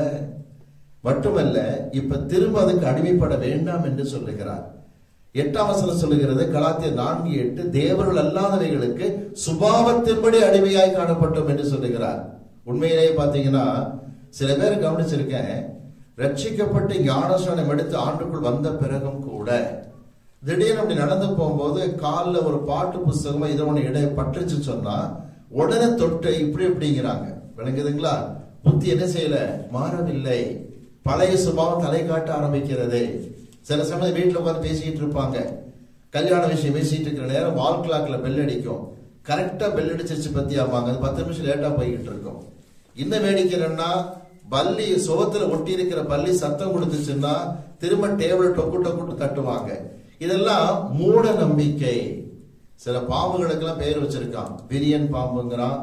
மட்டுமல்ல இப்ப திரும்ப அதுக்கு அடிமைப்பட வேண்டாம் என்று சொல்லுகிறார் எட்டாம் வசனம் சொல்லுகிறது கலாத்திய நான்கு எட்டு தேவர்கள் அல்லாதவைகளுக்கு சுபாவத்தின்படி அடிமையாய் காணப்பட்டோம் என்று சொல்லுகிறார் உண்மையிலேயே பாத்தீங்கன்னா சில பேர் கவனிச்சிருக்கேன் ரட்சிக்கப்பட்டு ஞானஸ்நானம் எடுத்து ஆண்டுக்குள் வந்த பிறகும் கூட திடீர்னு அப்படி நடந்து போகும்போது காலில் ஒரு பாட்டு புஸ்தகமா இதை ஒண்ணு இடைய பட்டுச்சு சொன்னா உடனே தொட்டு இப்படி இப்படிங்கிறாங்க விளங்குதுங்களா புத்தி என்ன செய்யல மாறவில்லை பழைய சுபாவம் தலை காட்ட ஆரம்பிக்கிறது சில சமயம் வீட்டுல உட்கார்ந்து பேசிக்கிட்டு இருப்பாங்க கல்யாண விஷயம் பேசிட்டு இருக்கிற நேரம் வால் கிளாக்ல பெல் அடிக்கும் கரெக்டா பெல் அடிச்சிருச்சு பத்தி ஆமாங்க அது பத்து நிமிஷம் லேட்டா போய்கிட்டு இருக்கும் என்ன வேடிக்கை என்னன்னா பல்லி சுவத்துல ஒட்டி இருக்கிற பல்லி சத்தம் கொடுத்துச்சுன்னா திரும்ப டேபிள் டொக்கு டொக்கு தட்டுவாங்க இதெல்லாம் மூட நம்பிக்கை சில பாம்புகளுக்கெல்லாம் பேர் வச்சிருக்கான் விரியன் பாம்புங்கிறான்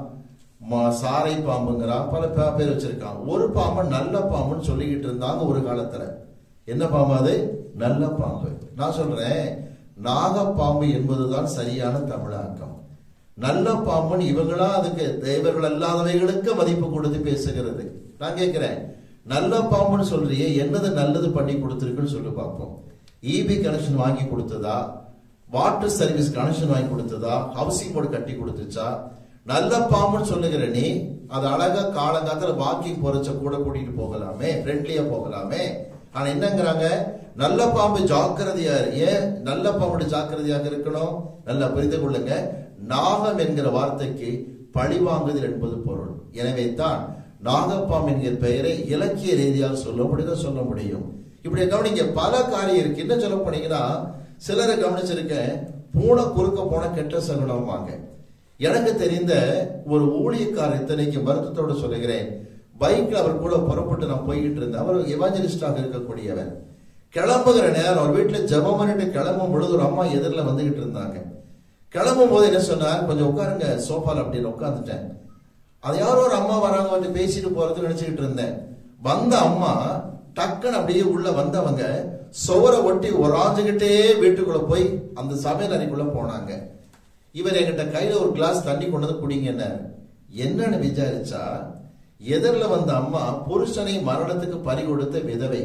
ம- சாரை பாம்புங்கிறான் பல பே- பேர் வச்சிருக்கான் ஒரு பாம்பு நல்ல பாம்புன்னு சொல்லிக்கிட்டு இருந்தாங்க ஒரு காலத்துல என்ன பாம்பு அது நல்ல பாம்பு நான் சொல்றேன் நாகப்பாம்பு என்பதுதான் சரியான தமிழாக்கம் நல்ல பாம்புன்னு இவங்களா அதுக்கு தேவர்கள் அல்லாதவைகளுக்கு மதிப்பு கொடுத்து பேசுகிறது நான் கேட்கிறேன் நல்ல பாம்புன்னு சொல்றியே என்னது நல்லது பண்ணி கொடுத்துருக்குன்னு சொல்லி பார்ப்போம் இபி கனெக்ஷன் வாங்கி கொடுத்ததா வாட்டர் சர்வீஸ் கனெக்ஷன் வாங்கி கொடுத்ததா ஹவுசிங் போர்டு கட்டி கொடுத்துச்சா நல்ல பாம்புன்னு சொல்லுகிற நீ அது அழகா காலங்காலத்துல வாக்கிங் போறச்ச கூட கூட்டிட்டு போகலாமே ஃப்ரெண்ட்லியா போகலாமே ஆனா என்னங்கிறாங்க நல்ல பாம்பு ஜாக்கிரதையா இரு. ஏன் நல்ல பாம்பு ஜாக்கிரதையாக இருக்கணும் நல்லா புரிந்து கொள்ளுங்க நாகம் என்கிற வார்த்தைக்கு பழி வாங்குதல் என்பது பொருள் எனவே தான் நாகப்பாம்பு என்கிற பெயரை இலக்கிய ரீதியாக சொல்ல முடியும் சொல்ல முடியும் இப்படி கவனிங்க பல காரியம் இருக்கு என்ன சொல்ல போனீங்கன்னா சிலரை கவனிச்சிருக்க பூனை குறுக்க போன கெட்ட சகுனம் வாங்க எனக்கு தெரிந்த ஒரு ஊழியக்காரர் இத்தனைக்கு வருத்தத்தோட சொல்லுகிறேன் பைக்ல அவர் கூட புறப்பட்டு நான் போய்கிட்டு இருந்தேன் அவர் எவாஞ்சலிஸ்டாக இருக்கக்கூடியவர் கிளம்புகிற நேரம் அவர் வீட்டுல ஜெபம் பண்ணிட்டு கிளம்பும் பொழுது ஒரு அம்மா எதிரில் வந்துகிட்டு இருந்தாங்க கிளம்பும் போது என்ன சொன்னார் கொஞ்சம் உட்காருங்க சோஃபால அப்படின்னு உட்காந்துட்டேன் அது யாரோ ஒரு அம்மா வராங்க வந்து பேசிட்டு போறது நினைச்சுக்கிட்டு இருந்தேன் வந்த அம்மா டக்குன்னு அப்படியே உள்ள வந்தவங்க சுவரை ஒட்டி ஒராஞ்சுகிட்டே வீட்டுக்குள்ள போய் அந்த சமையல் அறைக்குள்ள போனாங்க இவர் என்கிட்ட கையில ஒரு கிளாஸ் தண்ணி கொண்டு வந்து குடிங்க என்னன்னு விசாரிச்சா எதிரில் வந்த அம்மா புருஷனை மரணத்துக்கு பறி கொடுத்த விதவை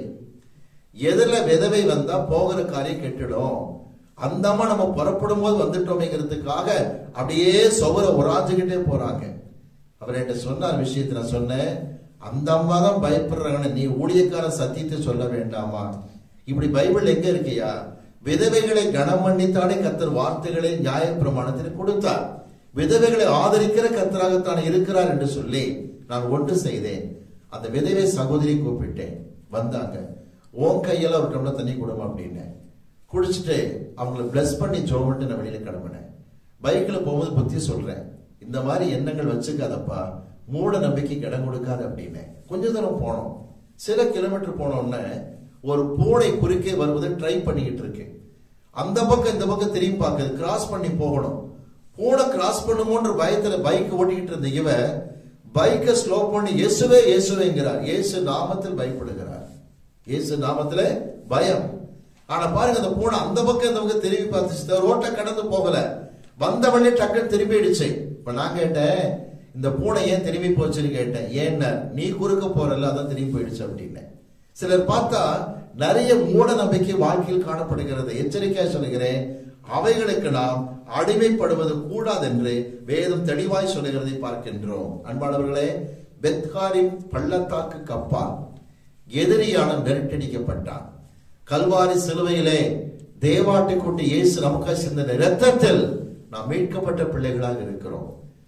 எதிரில் விதவை வந்தா போகிற காரியம் கெட்டுடும் அந்த அம்மா நம்ம புறப்படும் போது வந்துட்டோமேங்கிறதுக்காக அப்படியே சுவரை உராஞ்சுக்கிட்டே போறாங்க அவர் என்கிட்ட சொன்னார் விஷயத்தை நான் சொன்னேன் அந்த அம்மா தான் பயப்படுறாங்கன்னு நீ ஊழியக்கார சத்தியத்தை சொல்ல வேண்டாமா இப்படி பைபிள் எங்க இருக்கியா விதவைகளை கனம் பண்ணித்தானே கத்தர் வார்த்தைகளை நியாய பிரமாணத்தில் கொடுத்தார் விதவைகளை ஆதரிக்கிற கத்தராகத்தான் இருக்கிறார் என்று சொல்லி நான் ஒன்று செய்தேன் அந்த விதவை சகோதரி கூப்பிட்டேன் வந்தாங்க உன் கையில ஒரு டம்ளர் தண்ணி கொடுமா அப்படின்னு குடிச்சிட்டு அவங்கள பிளஸ் பண்ணி ஜோமிட்டு நான் வெளியில கிளம்பினேன் பைக்ல போகும்போது புத்தி சொல்றேன் இந்த மாதிரி எண்ணங்கள் வச்சுக்காதப்பா மூட நம்பிக்கைக்கு இடம் கொடுக்காத அப்படின்னு கொஞ்ச தூரம் போனோம் சில கிலோமீட்டர் போனோம்னா ஒரு பூனை குறுக்கே வருவதை ட்ரை பண்ணிக்கிட்டு இருக்கு அந்த பக்கம் இந்த பக்கம் திரும்பி பார்க்குது கிராஸ் பண்ணி போகணும் பூனை கிராஸ் பண்ணுமோன்ற பயத்துல பைக் ஓட்டிக்கிட்டு இருந்த இவ பைக்கை ஸ்லோ பண்ணி இயேசுவே இயேசுவேங்கிறார் இயேசு நாமத்தில் பயப்படுகிறார் இயேசு நாமத்துல பயம் ஆனா பாருங்க அந்த பூனை அந்த பக்கம் இந்த பக்கம் திரும்பி பார்த்துச்சு ரோட்டை கடந்து போகல வந்த வழி டக்குன்னு திரும்பிடுச்சு இப்ப நான் கேட்டேன் இந்த பூனை ஏன் திரும்பி போச்சுன்னு கேட்டேன் ஏன்னா நீ குறுக்க போறல அதான் திரும்பி போயிடுச்சு அப்படின்னு சிலர் பார்த்தா நிறைய மூட நம்பிக்கை வாழ்க்கையில் காணப்படுகிறது எச்சரிக்கையா சொல்லுகிறேன் அவைகளுக்கு நாம் அடிமைப்படுவது கூடாது என்று வேதம் தெளிவாய் சொல்லுகிறதை பார்க்கின்றோம் அன்பானவர்களே பெத்காரின் பள்ளத்தாக்கு கப்பால் எதிரியான நெருட்டடிக்கப்பட்டான் கல்வாரி சிலுவையிலே தேவாட்டை கொண்டு இயேசு நமக்கு சிந்தின இரத்தத்தில் நாம் மீட்கப்பட்ட பிள்ளைகளாக இருக்கிறோம்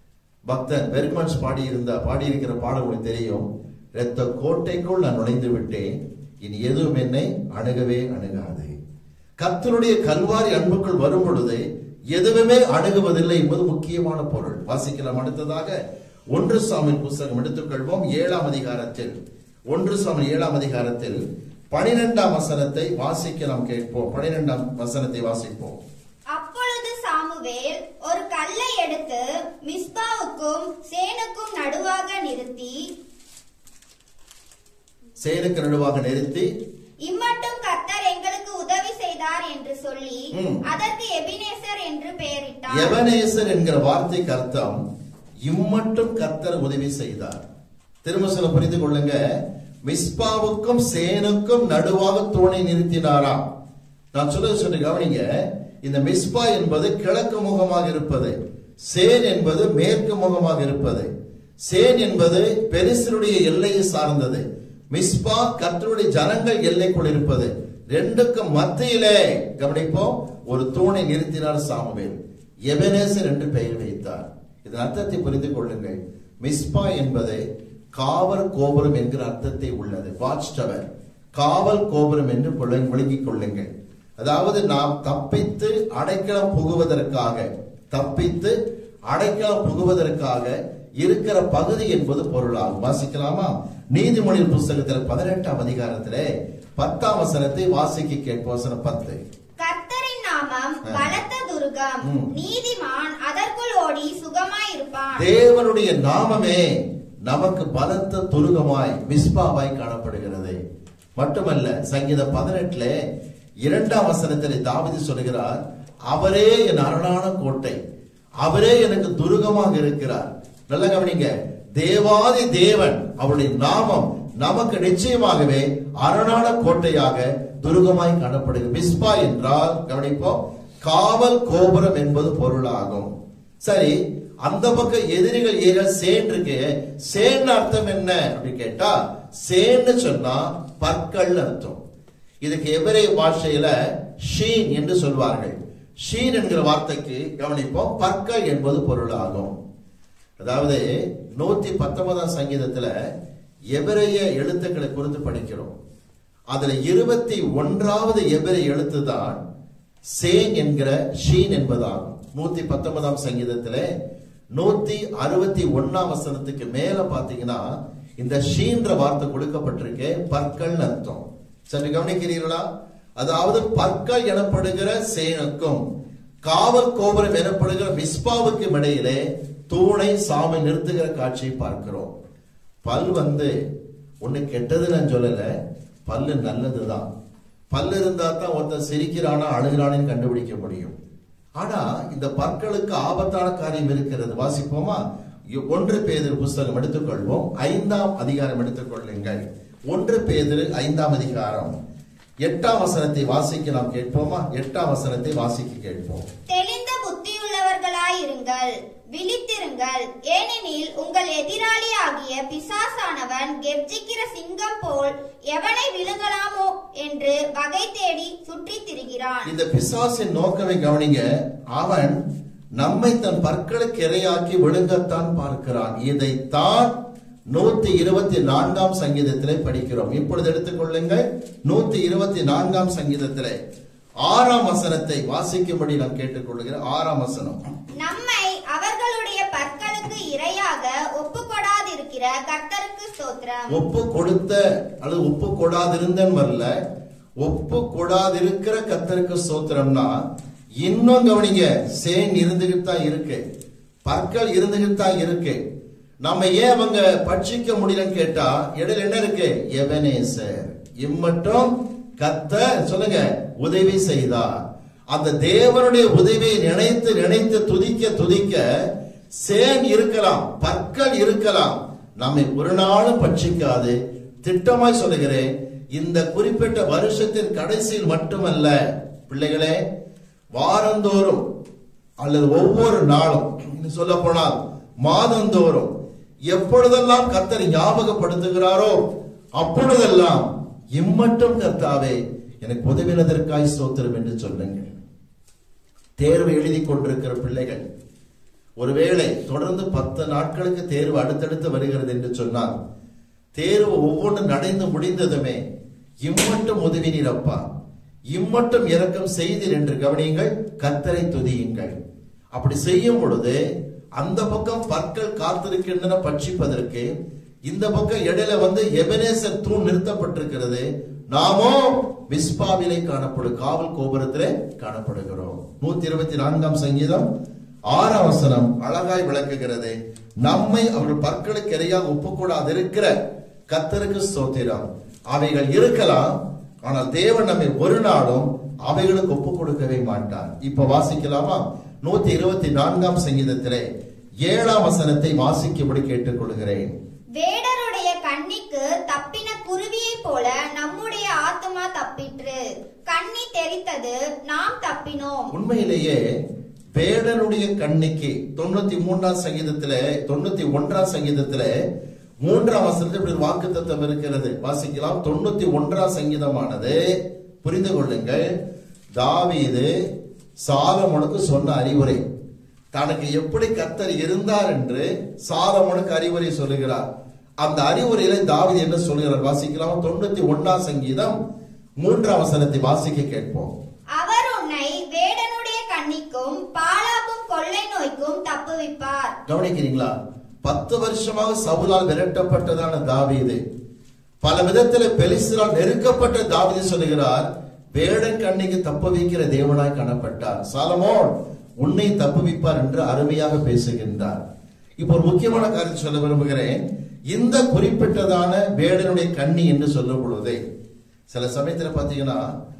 பக்தன் பெர்க்மன்ஸ் பாடியிருந்த பாடியிருக்கிற பாடம் உங்களுக்கு தெரியும் இரத்த கோட்டைக்குள் நான் நுழைந்து விட்டேன் இனி எதுவும் என்னை அணுகவே அணுகாது கர்த்தருடைய கல்வாரி அன்புக்குள் வரும் பொழுது எதுவுமே அணுகுவதில்லை என்பது முக்கியமான பொருள் வாசிக்கலாம் அடுத்ததாக ஒன்று சாமியின் புஸ்தகம் எடுத்துக்கொள்வோம் ஏழாம் அதிகாரத்தில் ஒன்று சாமியின் ஏழாம் அதிகாரத்தில் பனிரெண்டாம் வசனத்தை வாசிக்க நாம் கேட்போம் பனிரெண்டாம் வசனத்தை வாசிப்போம் அப்பொழுது சாமுவேல் ஒரு கல்லை எடுத்து மிஸ்பாவுக்கும் சேனுக்கும் நடுவாக நிறுத்தி சேனுக்கு நடுவாக நிறுத்தி இம்மட்டும் கர்த்தர் எங்களுக்கு உதவி செய்தார் என்று சொல்லி ம். அதற்கு எபினேசர் என்று பெயரிட்டார் எவனேசர் என்கிற வார்த்தைக்கு அர்த்தம் இம்மட்டும் கர்த்தர் உதவி செய்தார் திரும்ப சொல்ல புரிந்து கொள்ளுங்க மிஸ்பாவுக்கும் சேனுக்கும் நடுவாக தோணை நிறுத்தினாராம் நான் சொல்ல சொல்லி கவனிங்க இந்த மிஸ்பா என்பது கிழக்கு முகமாக இருப்பது சேன் என்பது மேற்கு முகமாக இருப்பது சேன் என்பது பெரிசருடைய எல்லையை சார்ந்தது மிஸ்பா கர்த்தருடைய ஜனங்கள் எல்லைக்குள் இருப்பது ரெண்டுக்கும் மத்தியிலே கவனிப்போம் ஒரு தூணை நிறுத்தினார் சாமுவேல் எபனேசர் என்று பெயர் வைத்தார் இதன் அர்த்தத்தை புரிந்து கொள்ளுங்கள் மிஸ்பா என்பது காவல் கோபுரம் என்கிற அர்த்தத்தை உள்ளது வாட்ச் டவர் காவல் கோபுரம் என்று கொள்ள- விளங்கிக் கொள்ளுங்கள் அதாவது நாம் தப்பித்து அடைக்கலம் புகுவதற்காக தப்பித்து அடைக்கலம் புகுவதற்காக இருக்கிற பகுதி என்பது பொருளாகும் வாசிக்கலாமா நீதிமொழி புஸ்தகத்தில் பதினெட்டாம் அதிகாரத்திலே பத்தாம் வசனத்தை வாசிக்க கேட்போம் வசனம் பத்து கர்த்தரின் நாமம் பலத்த துர்கம் ம். நீதிமான் அதற்குள் ஓடி சுகமாயிருப்பான் தேவனுடைய நாமமே நமக்கு பலத்த துருகமாய் மிஸ்பாவாய் காணப்படுகிறது மட்டுமல்ல சங்கீதம் பதினெட்டுல இரண்டாம் வசனத்திலே தாவீது சொல்கிறார் அவரே என் அரணான கோட்டை அவரே எனக்கு துருகமாக இருக்கிறார் நல்ல கவனிங்க தேவாதி தேவன் அவருடைய நாமம் நமக்கு நிச்சயமாகவே அரணான கோட்டையாக துருகமாய் காணப்படுகிறது மிஸ்பா என்றால் கவனிப்போம் காவல் கோபுரம் என்பது பொருளாகும் சரி அந்த பக்கம் எதிரிகள் ஏற சேன் இருக்கு சேன் அர்த்தம் என்ன அப்படின்னு கேட்டா சேன்னு சொன்னா பற்கள் அர்த்தம் இதுக்கு எபிரே பாஷையில ஷீன் என்று சொல்வார்கள் ஷீன் என்கிற வார்த்தைக்கு கவனிப்போம் பற்கள் என்பது பொருளாகும் அதாவது நூத்தி பத்தொன்பதாம் சங்கீதத்துல எபிரைய எழுத்துக்களை குறித்து படிக்கிறோம் அதுல இருபத்தி ஒன்றாவது எபிரை எழுத்து தான் சேன் என்கிற ஷீன் என்பதாகும் நூத்தி பத்தொன்பதாம் சங்கீதத்திலே நூத்தி அறுபத்தி ஒன்னாம் வசனத்துக்கு மேல பாத்தீங்கன்னா இந்த ஷீன்ற வார்த்தை கொடுக்கப்பட்டிருக்கு பற்கள் அர்த்தம் சற்று கவனிக்கிறீர்களா அதாவது பற்கள் எனப்படுகிற சேனுக்கும் காவல் கோபுரம் எனப்படுகிற மிஸ்பாவுக்கும் இடையிலே தூணை சாமி நிறுத்துகிற காட்சியை பார்க்கிறோம் பல் வந்து ஒண்ணு கெட்டது நான் சொல்லல பல்லு நல்லதுதான் பல்லு இருந்தா தான் ஒருத்தன் சிரிக்கிறானா அழுகிறானு கண்டுபிடிக்க முடியும் ஆனா இந்த பற்களுக்கு ஆபத்தான காரியம் இருக்கிறது வாசிப்போமா இ- ஒன்று பேதிரு புஸ்தகம் எடுத்துக்கொள்வோம் ஐந்தாம் அதிகாரம் எடுத்துக்கொள்ளுங்கள் ஒன்று பேதிரு ஐந்தாம் அதிகாரம் எட்டாம் வசனத்தை வாசிக்க நாம் கேட்போமா எட்டாம் வசனத்தை வாசிக்க கேட்போம் தெளிந்த புத்தியுள்ளவர்களாயிருங்கள் விழித்திருங்கள் ஏனெனில் உங்கள் எதிராளி ஆகிய பிசாசானவன் கெர்ச்சிக்கிற சிங்கம் போல் எவனை விழுங்கலாமோ என்று வகை தேடி சுற்றித் திரிகிறான் இந்த பிசாசின் நோக்கமே கவனிங்க அவன் நம்மை தன் பற்களுக்கு இரையாக்கி விழுங்கத்தான் பார்க்கிறான் இதைத்தான் நூத்தி இருபத்தி நான்காம் சங்கீதத்திலே படிக்கிறோம் இப்பொழுது எடுத்துக்கொள்ளுங்கள் நூத்தி இருபத்தி நான்காம் சங்கீதத்திலே ஆறாம் வசனத்தை வாசிக்கும்படி நான் கேட்டுக்கொள்கிறேன் ஆறாம் வசனம் நம்மை அவர்களுடைய பற்களுக்கு இரையாக ஒப்புக்கொடாதிருக்கிற கர்த்தருக்கு ஸ்தோத்திரம் ஒப்பு கொடுத்த அல்லது ஒப்பு கொடாதிருந்தன் வரல ஒப்பு கொடாதிருக்கிற கத்தருக்கு சோத்திரம்னா இன்னும் கவனிங்க சேன் இருந்துகிட்டு தான் இருக்கு பற்கள் இருந்துகிட்டு தான் இருக்கு நம்ம ஏன் அவங்க பட்சிக்க முடியலன்னு கேட்டா இடையில என்ன இருக்கு எவனேசர் இம்மட்டும் கத்த சொல்லுங்க உதவி செய்தார் அந்த தேவனுடைய உதவியை நினைத்து நினைத்து துதிக்க துதிக்க சேன் இருக்கலாம் பற்கள் இருக்கலாம் நம்மை ஒரு நாளும் பட்சிக்காது திட்டமாய் சொல்லுகிறேன் இந்த குறிப்பிட்ட வருஷத்தின் கடைசியில் மட்டுமல்ல பிள்ளைகளே வாரந்தோறும் அல்லது ஒவ்வொரு நாளும் இன்னும் சொல்ல போனால் மாதந்தோறும் எப்பொழுதெல்லாம் கர்த்தர் ஞாபகப்படுத்துகிறாரோ அப்பொழுதெல்லாம் இம்மட்டும் கர்த்தாவே எனக்கு உதவினதற்காய் ஸ்தோத்திரம் என்று சொல்லுங்கள் தேர்வு எழுதி கொண்டிருக்கிற பிள்ளைகள் ஒருவேளை தொடர்ந்து பத்து நாட்களுக்கு தேர்வு அடுத்தடுத்து வருகிறது என்று சொன்னால் தேர்வு ஒவ்வொன்றும் நடந்து முடிந்ததுமே இம்மட்டும் உதவி நீரப்பா இம்மட்டும் இரக்கம் செய்தீர் என்று கவனியுங்கள் கத்தரை துதியுங்கள் அப்படி செய்யும் பொழுது அந்த பக்கம் பற்கள் காத்திருக்கின்றன பட்சிப்பதற்கு இந்த பக்கம் இடையில வந்து எபனேசர் தூண் நிறுத்தப்பட்டிருக்கிறது நாமோ மிஸ்பாவிலே காணப்படும் காவல் கோபுரத்திலே காணப்படுகிறோம் நூத்தி இருபத்தி நான்காம் சங்கீதம் ஆறாம் வசனம் அழகாய் விளக்குகிறது நம்மை அவர்கள் பற்களுக்கு இறையாக ஒப்புக்கூடாது இருக்கிற கத்தருக்கு ஸ்தோத்திரம் அவைகள் இருக்கலாம் ஆனால் தேவன் நம்மை ஒரு நாளும் அவைகளுக்கு ஒப்பு கொடுக்கவே மாட்டார் இப்ப வாசிக்கலாமா நூத்தி இருபத்தி நான்காம் சங்கீதத்திலே ஏழாம் வசனத்தை வாசிக்கும்படி கேட்டுக்கொள்கிறேன் வேடருடைய கண்ணிக்கு தப்பின குருவியைப் போல நம்முடைய ஆத்துமா தப்பிற்று கண்ணி தெரித்தது நாம் தப்பினோம் உண்மையிலேயே வேடனுடைய கண்ணிக்கு தொண்ணூத்தி மூன்றாம் சங்கீதத்திலே தொண்ணூத்தி ஒன்றாம் சங்கீதத்திலே மூன்றாம் வசனத்தில் இப்படி ஒரு வாக்குத்தத்தம் இருக்கிறது வாசிக்கலாம் தொண்ணூத்தி ஒன்றாம் சங்கீதமானது புரிந்து கொள்ளுங்கள் தாவீது சாலமோனுக்கு சொன்ன அறிவுரை தனக்கு எப்படி கர்த்தர் இருந்தார் என்று சாலமோனுக்கு அறிவுரை சொல்லுகிறார் அந்த அறிவுரையில தாவீது என்ன சொல்கிறார் வாசிக்கலாம் தொண்ணூத்தி ஒன்னாம் சங்கீதம் மூன்றாம் வசனத்தை வாசிக்க கேட்போம் அவர் உன்னை வேடனுடைய கண்ணிக்கும் பாழாக்கும் கொள்ளை நோய்க்கும் தப்புவிப்பார் கவனிக்கிறீங்களா பத்து வருஷமாக சவுலால் விரட்டப்பட்டதான தாவீது பல விதத்துல பெலிஸ்தரால் நெருக்கப்பட்ட தாவீது சொல்லுகிறார் வேடன் கண்ணிக்கு தப்பு வைக்கிற தேவனாய் காணப்பட்டார் சாலமோன் உன்னை தப்புவிப்பார் என்று அருமையாக பேசுகின்றார் இப்போ ஒரு முக்கியமான காரியம் சொல்ல விரும்புகிறேன் இந்த குறிப்பிட்டதான வேடனுடைய கண்ணி என்று சொல்லும் பொழுது சில சமயத்துல பாத்தீங்கன்னா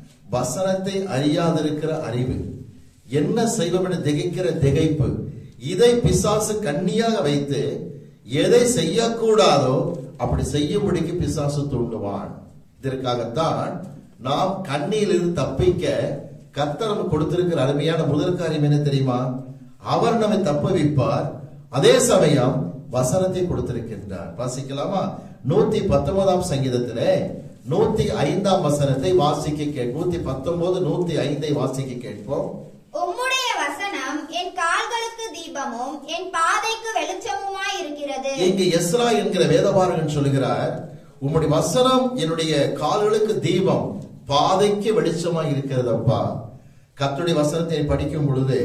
வசனத்தை அறியாதிருக்கிற அறிவு என்ன செய்வோம் என்று திகைக்கிற திகைப்பு இதை பிசாசு கண்ணியாக வைத்து எதை செய்யக்கூடாதோ அப்படி செய்யும்படிக்கு பிசாசு தூண்டுவான் இதற்காகத்தான் நாம் கண்ணியிலிருந்து தப்பிக்க கர்த்தர் நமக்கு கொடுத்திருக்கிற அருமையான முதல் காரியம் என்ன தெரியுமா அவர் நம்மை தப்புவிப்பார் அதே சமயம் வசனத்தை கொடுத்திருக்கின்றார் வாசிக்கலாமா நூத்தி பத்தொன்பதாம் சங்கீதத்திலே நூத்தி ஐந்தாம் வசனத்தை வாசிக்க கே நூத்தி பத்தொன்பது நூத்தி ஐந்தை வாசிக்க கேட்போம் உம்முடைய வசனம் என் கால்களுக்கு தீபமும் என் பாதைக்கு வெளிச்சமுமாய் இருக்கிறது இங்கு எஸ்ரா என்கிற வேதபாரகன் சொல்லுகிறார் உம்முடைய வசனம் என்னுடைய கால்களுக்கு தீபம் பாதைக்கு வெளிச்சமாய் இருக்கிறதப்பா கர்த்தருடைய வசனத்தை படிக்கும் பொழுது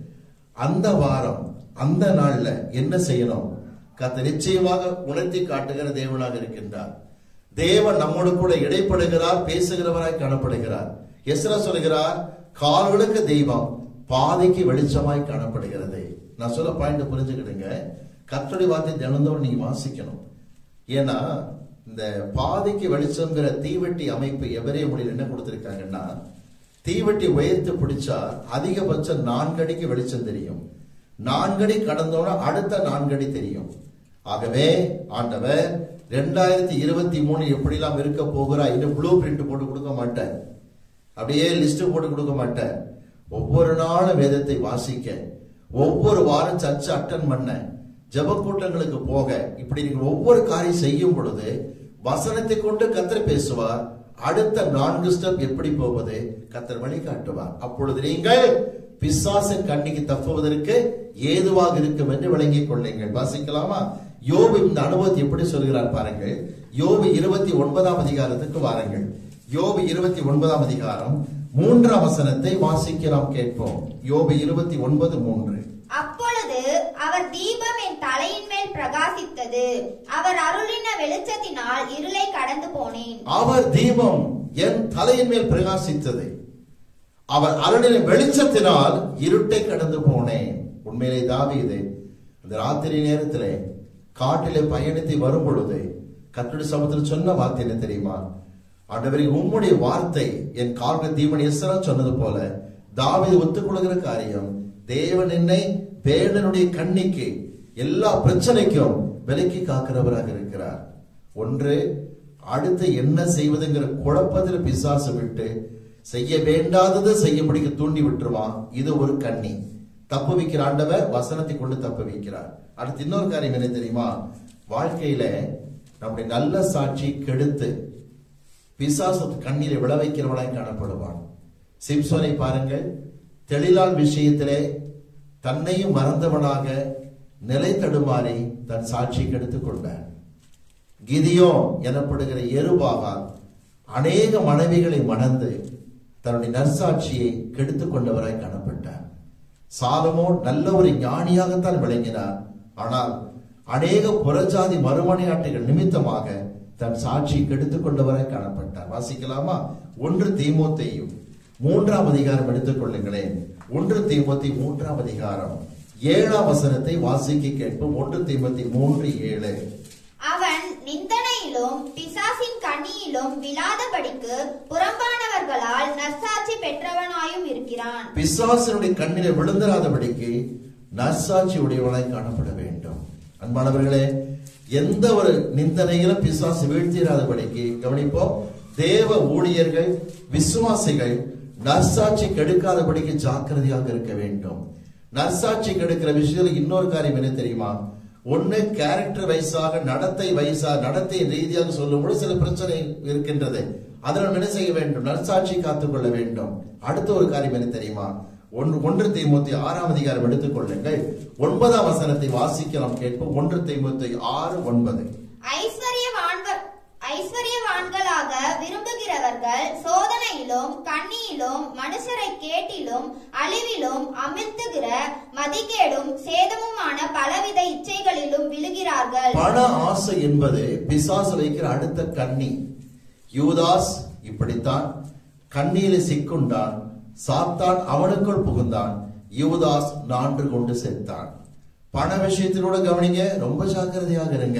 அந்த வாரம் அந்த நாள்ல என்ன செய்யணும் கர்த்தர் நிச்சயமாக உணர்த்தி காட்டுகிற தேவனாக இருக்கின்றார் தேவன் நம்மோடு கூட இடைப்படுகிறார் பேசுகிறவராய் காணப்படுகிறார் எஸ்ரா சொல்கிறார் கால்களுக்கு தெய்வம் பாதைக்கு வெளிச்சமாய் காணப்படுகிறது நான் சொல்ல பாயிண்ட் புரிஞ்சுக்கிடுங்க கர்த்தருடைய வார்த்தை தினந்தோறும் நீங்க வாசிக்கணும் ஏன்னா இந்த பாதைக்கு வெளிச்சம்ங்கிற தீவெட்டி அமைப்பு எவரே முடியல என்ன கொடுத்திருக்காங்கன்னா தீவெட்டி உயர்த்து பிடிச்சா அதிகபட்சம் நான்கடிக்கு வெளிச்சம் தெரியும் நான்கடி கடந்தோன்னா அடுத்த நான்கடி தெரியும் ஆகவே ஆண்டவர் ரெண்டாயிரத்தி இருபத்தி மூணு எப்படிலாம் இருக்க போகிறா இன்னும் ப்ளூ பிரிண்ட் போட்டு கொடுக்க மாட்டேன் அப்படியே லிஸ்ட் போட்டு கொடுக்க மாட்டேன் ஒவ்வொரு நாளும் வேதத்தை வாசிக்க ஒவ்வொரு வாரம் சர்ச்சை அட்டன் பண்ண ஜெப கூட்டங்களுக்கு போக இப்படி நீங்கள் ஒவ்வொரு காரியம் செய்யும் பொழுது வசனத்தை கொண்டு கத்தர் பேசுவார் அடுத்த நான்கு ஸ்டெப் எப்படி போவது கத்தர் வழிகாட்டுவார் அப்பொழுது நீங்கள் பிசாசின் கண்ணிக்கு தப்புவதற்கு ஏதுவாக இருக்கும் என்று விளங்கிக் கொள்ளுங்கள் வாசிக்கலாமா யோபு இந்த அனுபவத்தை எப்படி சொல்கிறார் பாருங்கள் யோபு இருபத்தி ஒன்பதாம் அதிகாரத்துக்கு வாருங்கள் யோபு இருபத்தி ஒன்பதாம் அதிகாரம் மூன்றாம் வசனத்தை வாசிக்க நாம் கேட்போம் யோபு இருபத்தி ஒன்பது மூன்று அப்பொழுது அவர் தீபம் என் தலையின் மேல் பிரகாசித்தது அவர் அருளின வெளிச்சத்தினால் இருளை கடந்து போனேன் அவர் தீபம் என் தலையின் மேல் பிரகாசித்தது அவர் அருளின் வெளிச்சத்தினால் இருட்டை கடந்து போனேன் உண்மையிலே தாவீது அந்த ராத்திரி நேரத்திலே காட்டிலே பயணித்து வரும் பொழுது கத்துடைய சமுத்திரம் சொன்ன வார்த்தை என்ன தெரியுமா ஆண்டவரே உம்முடைய வார்த்தை என் கால்கள் தீபன் எஸ்ரா சொன்னது போல தாவீது ஒத்துக்கொள்கிற காரியம் தேவன் என்னை வேடனுடைய கண்ணிக்கு எல்லா பிரச்சனைக்கும் விலக்கி காக்கிறவராக இருக்கிறார் ஒன்று அடுத்து என்ன செய்வதுங்கிற குழப்பத்தில் பிசாசு விட்டு செய்ய வேண்டாதது செய்யும்படிக்கு தூண்டி விட்டுருவான் இது ஒரு கண்ணி தப்பு வைக்கிற ஆண்டவர் வசனத்தை கொண்டு தப்பு வைக்கிறார் அடுத்து இன்னொரு காரியம் என்ன தெரியுமா வாழ்க்கையில நம்முடைய நல்ல சாட்சி கெடுத்து பிசாசு கண்ணிலே விழ வைக்கிறவனாய் காணப்படுவான் சிம்சோனை பாருங்கள் தெளிலால் விஷயத்திலே தன்னையும் மறந்தவனாக நிலை தடுமாறி தன் சாட்சி கெடுத்துக் கொண்டான் கிதியோ எனப்படுகிற எருபாகால் அநேக மனைவிகளை மணந்து தன்னுடைய நற்சாட்சியை கெடுத்துக் கொண்டவராய் காணப்பட்டார் சாலமோ நல்ல ஒரு ஞானியாகத்தான் விளங்கினார் ஆனால் அநேக புறஜாதி மறுமனையாட்டுகள் நிமித்தமாக தன் சாட்சி கெடுத்துக் கொண்டவராய் காணப்பட்டார் வாசிக்கலாமா ஒன்று தீமோத்தேயும் மூன்றாம் அதிகாரம் எடுத்துக் கொள்ளுங்களேன் ஒன்று தீமோத்தி மூன்றாம் அதிகாரம் ஏழாம் வசனத்தை வாசிக்க கேட்போம் ஒன்று தீமோத்தி மூன்று ஏழு அவன் நிந்தனையிலும் பிசாசின் கண்ணியிலும் விழாதபடிக்கு புறம்பானவர்களால் நற்சாட்சி பெற்றவனாயும் இருக்கிறான் பிசாசனுடைய கண்ணிலே விழுந்திராதபடிக்கு நற்சாட்சி உடையவனாய் காணப்பட வேண்டும் அன்பானவர்களே எந்த ஒரு நிந்தனையிலும் பிசாசு வீழ்த்திராதபடிக்கு கவனிப்போம் தேவ ஊழியர்கள் விசுவாசிகள் நற்சாட்சி கெடுக்காதபடிக்கு ஜாக்கிரதையாக இருக்க வேண்டும் நற்சாட்சி கெடுக்கிற விஷயத்துல இன்னொரு காரியம் என்ன தெரியுமா ஒண்ணு கேரக்டர் வைஸாக நடத்தை வைஸா நடத்தை ரீதியாக சொல்லும்போது சில பிரச்சனை இருக்கின்றது அதில் நம்ம என்ன செய்ய வேண்டும் நற்சாட்சி காத்துக்கொள்ள வேண்டும் அடுத்த ஒரு காரியம் என்ன தெரியுமா ஒன்று ஒன்று தீமூத்தி ஆறாம் அதிகாரம் எடுத்துக் கொள்ளுங்கள் ஒன்பதாம் வசனத்தை வாசிக்க நாம் கேட்போம் ஒன்று தீமூத்தி ஆறு ஒன்பது ஐஸ்வர்யவான்கள் ஐஸ்வர்யவான்களாக விரும்புகிறவர்கள் சோதனையிலும் கண்ணியிலும் மனுஷரை கேட்டிலும் அழிவிலும் அமிழ்த்துகிற மதிகேடும் சேதமுமான பலவித இச்சைகளிலும் விழுகிறார்கள் பண ஆசை என்பது பிசாசு வைக்கிற அடுத்த கண்ணி யூதாஸ் இப்படித்தான் கண்ணியில சிக்குண்டான் சாத்தான் அவனுக்குள் புகுந்தான் யூதாஸ் நான்று கொண்டு செத்தான் பண விஷயத்திலோட கவனிங்க ரொம்ப ஜாக்கிரதையாக இருங்க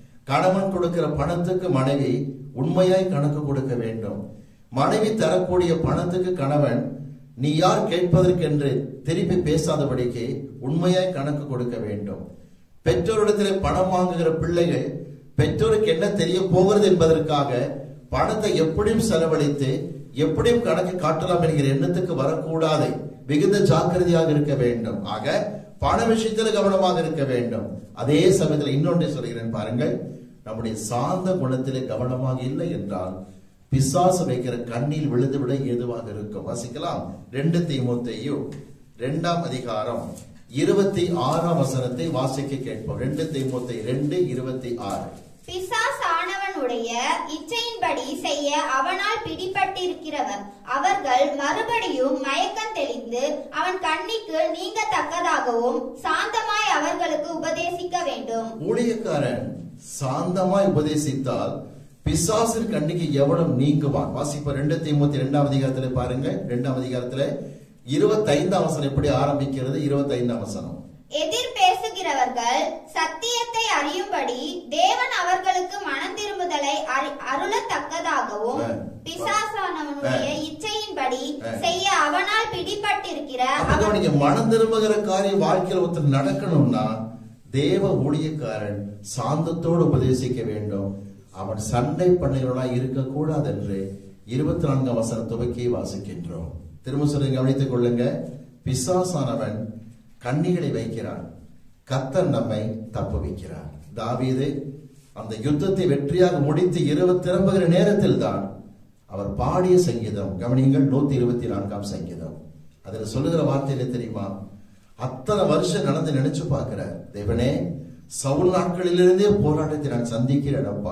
கணவன் கொடுக்கிற பணத்துக்கு மனைவி உண்மையாய் கணக்கு கொடுக்க வேண்டும் மனைவி தரக்கூடிய பணத்துக்கு கணவன் நீ யார் கேட்பதற்கென்று திருப்பி பேசாதபடிக்கு உண்மையாய் கணக்கு கொடுக்க வேண்டும் பெற்றோரிடத்திலே பணம் வாங்குகிற பிள்ளைகள் பெற்றோருக்கு என்ன தெரிய போகிறது என்பதற்காக பணத்தை எப்படியும் செலவழித்து எப்படியும் கணக்கு காட்டலாம் என்கிற எண்ணத்துக்கு வரக்கூடாது மிகுந்த ஜாக்கிரதையாக இருக்க வேண்டும் ஆக பண விஷயத்தில் கவனமாக இருக்க வேண்டும் அதே சமயத்தில் இன்னொன்றை சொல்கிறேன் பாருங்கள் நம்முடைய சார்ந்த குணத்திலே கவனமாக இல்லை என்றால் பிசாசு வைக்கிற கண்ணில் விழுந்துவிட ஏதுவாக இருக்கும் வாசிக்கலாம் ரெண்டு தீமோத்தேயும் இரண்டாம் அதிகாரம் இருபத்தி ஆறாம் வசனத்தை வாசிக்க கேட்போம் ரெண்டு தீமோத்தை ரெண்டு இருபத்தி ஆறு பிசாஸ் ஆனவனுடைய இச்சையின்படி செய்ய அவனால் பிடிபட்டிருக்கிறவர் அவர்கள் மறுபடியும் மயக்கம் தெளிந்து அவன் கண்ணிக்கு நீங்கத்தக்கதாகவும் சாந்தமாய் அவர்களுக்கு உபதேசிக்க வேண்டும் ஊழியக்காரன் சாந்தமாய் உபதேசித்தால் பிசாசின் கண்ணிக்கு எவனும் நீங்குவான் வாசிப்ப ரெண்டு தீமூத்தி இரண்டாம் அதிகாரத்துல பாருங்க இரண்டாம் அதிகாரத்துல இருபத்தைந்தாம் வசனம் எப்படி ஆரம்பிக்கிறது இருபத்தைந்தாம் வசனம் எதிர் பேசுகிறவர்கள் சத்தியத்தை அறியும்படி தேவன் அவர்களுக்கு மனம் திரும்புதலை அறி- அருளத்தக்கதாகவும் ஆ. பிசாசானவனுடைய இச்சையின்படி ஆ. செய்ய அவனால் பிடிபட்டிருக்கிற அப்ப அவன் கவனிங்க மனம் திரும்புகிற காரியம் வாழ்க்கையில் ஒருத்தர் நடக்கணும்னா தேவ ஊழியக்காரன் சாந்தத்தோடு உபதேசிக்க வேண்டும் அவன் சண்டை பண்ணுகிறவனா இருக்கக்கூடாது என்று இருபத்தி நான்காம் வசனம் துவக்கி வாசிக்கின்றோம் திரும்ப சொல்லி கவனித்துக் கொள்ளுங்க பிசாசானவன் கண்ணிகளை வைக்கிறான் கத்தர் நம்மை தப்புவிக்கிறார் தாவீது அந்த யுத்தத்தை வெற்றியாக முடித்து இரவு திரும்புகிற நேரத்தில் தான் அவர் பாடிய சங்கீதம் கவனியுங்கள் நூத்தி இருபத்தி நான்காம் சங்கீதம் அதுல சொல்லுகிற வார்த்தை என்ன தெரியுமா அத்தனை வருஷம் நடந்து நினைச்சு பார்க்கிறார் தேவனே சவுல் நாட்களிலிருந்தே போராட்டத்தை நான் சந்திக்கிறேன் அப்பா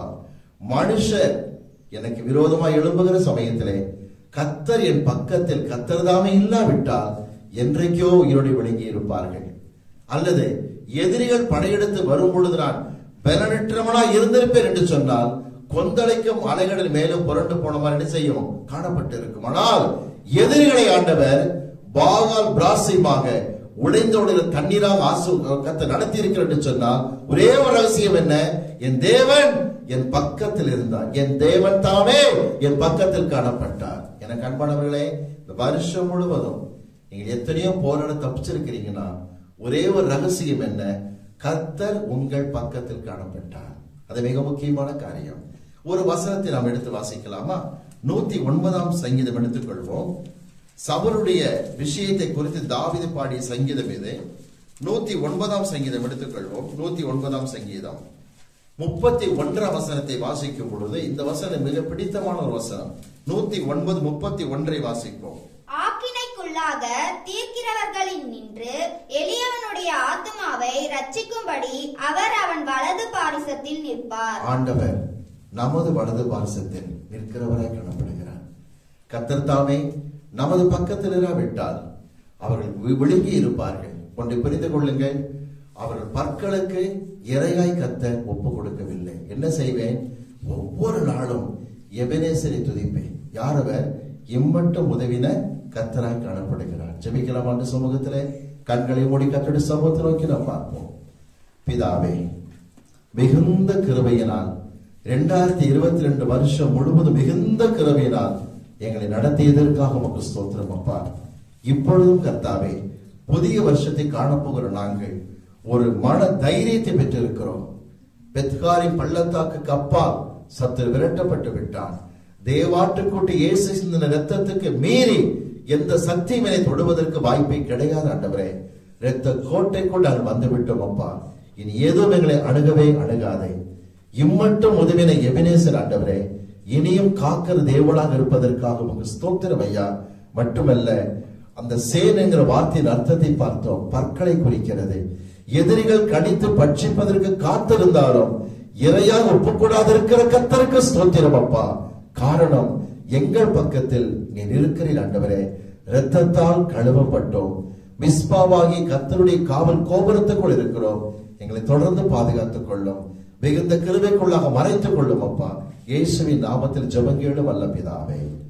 மனுஷர் எனக்கு விரோதமா எழும்புகிற சமயத்திலே கத்தர் என் பக்கத்தில் கத்தர் தாமே இல்லாவிட்டால் என்றைக்கோ உயிரோடு விளங்கி இருப்பார்கள் அல்லது எதிரிகள் படையெடுத்து வரும் பொழுது நான் பலனற்றவனா இருந்திருப்பேன் என்று சொன்னால் கொந்தளிக்கும் அலைகளில் மேலும் புரண்டு போன மாதிரி என்ன செய்யும் காணப்பட்டிருக்கும் ஆனால் எதிரிகளை ஆண்டவர் பாகால் பிராசியமாக உடைந்தோடுகிற தண்ணீராக ஆசு கத்த நடத்தி இருக்கிறார் என்று சொன்னால் ஒரே ஒரு ரகசியம் என்ன என் தேவன் என் பக்கத்தில் இருந்தார் என் தேவன் தாமே என் பக்கத்தில் காணப்பட்டார் எனக்கு அன்பானவர்களே இந்த வருஷம் முழுவதும் நீங்க எத்தனையோ போராட தப்பிச்சிருக்கிறீங்கன்னா ஒரே ஒரு ரகசியம் என்ன கர்த்தர் உங்கள் பக்கத்தில் காணப்பட்டார் அது மிக முக்கியமான காரியம் ஒரு வசனத்தை நாம் எடுத்து வாசிக்கலாமா நூத்தி ஒன்பதாம் சங்கீதம் எடுத்துக்கொள்வோம் சபருடைய விஷயத்தை குறித்து தாவிது பாடிய சங்கீதம் இது நூத்தி ஒன்பதாம் சங்கீதம் எடுத்துக்கொள்வோம் நூத்தி ஒன்பதாம் சங்கீதம் முப்பத்தி ஒன்றாம் வசனத்தை வாசிக்கும் பொழுது இந்த வசனம் மிக பிடித்தமான ஒரு வசனம் நூத்தி ஒன்பது முப்பத்தி ஒன்றை வாசிப்போம் ஆக்கினைக்குள்ளாக தீர்க்கிறவர்களின் நின்று எளியவனுடைய ஆத்துமாவை ரட்சிக்கும்படி அவர் அவன் வலது பாரிசத்தில் நிற்பார் ஆண்டவர் நமது வலது பாரசத்தில் நிற்கிறவராய் காணப்படுகிறார் கத்தர் தாமே நமது பக்கத்தில் இராவிட்டால் அவர்கள் வி- விழுங்கி இருப்பார்கள் ஒன்றை புரிந்து கொள்ளுங்கள் அவர்கள் பற்களுக்கு இரையாய் கத்த ஒப்பு கொடுக்கவில்லை என்ன செய்வேன் ஒவ்வொரு நாளும் எபனேசரை துதிப்பேன் யார் அவர் இம்மட்டும் உதவின கத்தராய் காணப்படுகிறார் ஜெபிக்கலாம் ஆண்டு சமூகத்திலே கண்களை மூடி கத்தோட சமூகத்தை நோக்கி நாம் பார்ப்போம் பிதாவே மிகுந்த கிருபையினால் இரண்டாயிரத்தி இருபத்தி ரெண்டு வருஷம் முழுவதும் மிகுந்த கிருபையினால் எங்களை நடத்தியதற்காக உமக்கு ஸ்தோத்திரம் அப்பா இப்பொழுதும் கர்த்தாவே புதிய வருஷத்தை காணப்போகிற நாங்கள் ஒரு மன தைரியத்தை பெற்றிருக்கிறோம் பெத்காரின் பள்ளத்தாக்குக்கு அப்பால் சத்து விரட்டப்பட்டு விட்டான் தேவாட்டுக்குட்டி இயேசு சிந்தின ரத்தத்துக்கு மீறி எந்த சக்தியும் என்னை தொடுவதற்கு வாய்ப்பே கிடையாது ஆண்டவரே இரத்த கோட்டைக்குள் நாங்கள் வந்து விட்டோம் அப்பா இனி ஏதும் எங்களை அணுகவே அணுகாதே இம்மட்டும் உதவின எபினேசர் ஆண்டவரே இனியும் காக்கிற தேவனாக இருப்பதற்காக உங்க ஸ்தோத்திரம் ஐயா மட்டுமல்ல அந்த சேன் என்கிற வார்த்தையின் அர்த்தத்தை பார்த்தோம் பற்களை குறிக்கிறது எதிரிகள் கடித்து பட்சிப்பதற்கு காத்திருந்தாலும் இறையாக ஒப்புக்கூடாது இருக்கிற கத்தருக்கு ஸ்தோத்திரம் அப்பா காரணம் எங்கள் பக்கத்தில் நீ இருக்கிறீர் ஆண்டவரே இரத்தத்தால் கழுவப்பட்டோம் மிஸ்பாவாகி கத்தருடைய காவல் கோபுரத்துக்குள் இருக்கிறோம் எங்களை தொடர்ந்து பாதுகாத்துக் கொள்ளும் மிகுந்த கிருபைக்குள்ளாக மறைத்துக் கொள்ளும் அப்பா இயேசுவின் நாமத்தில் ஜெபங்கேடு வல்ல பிதாவே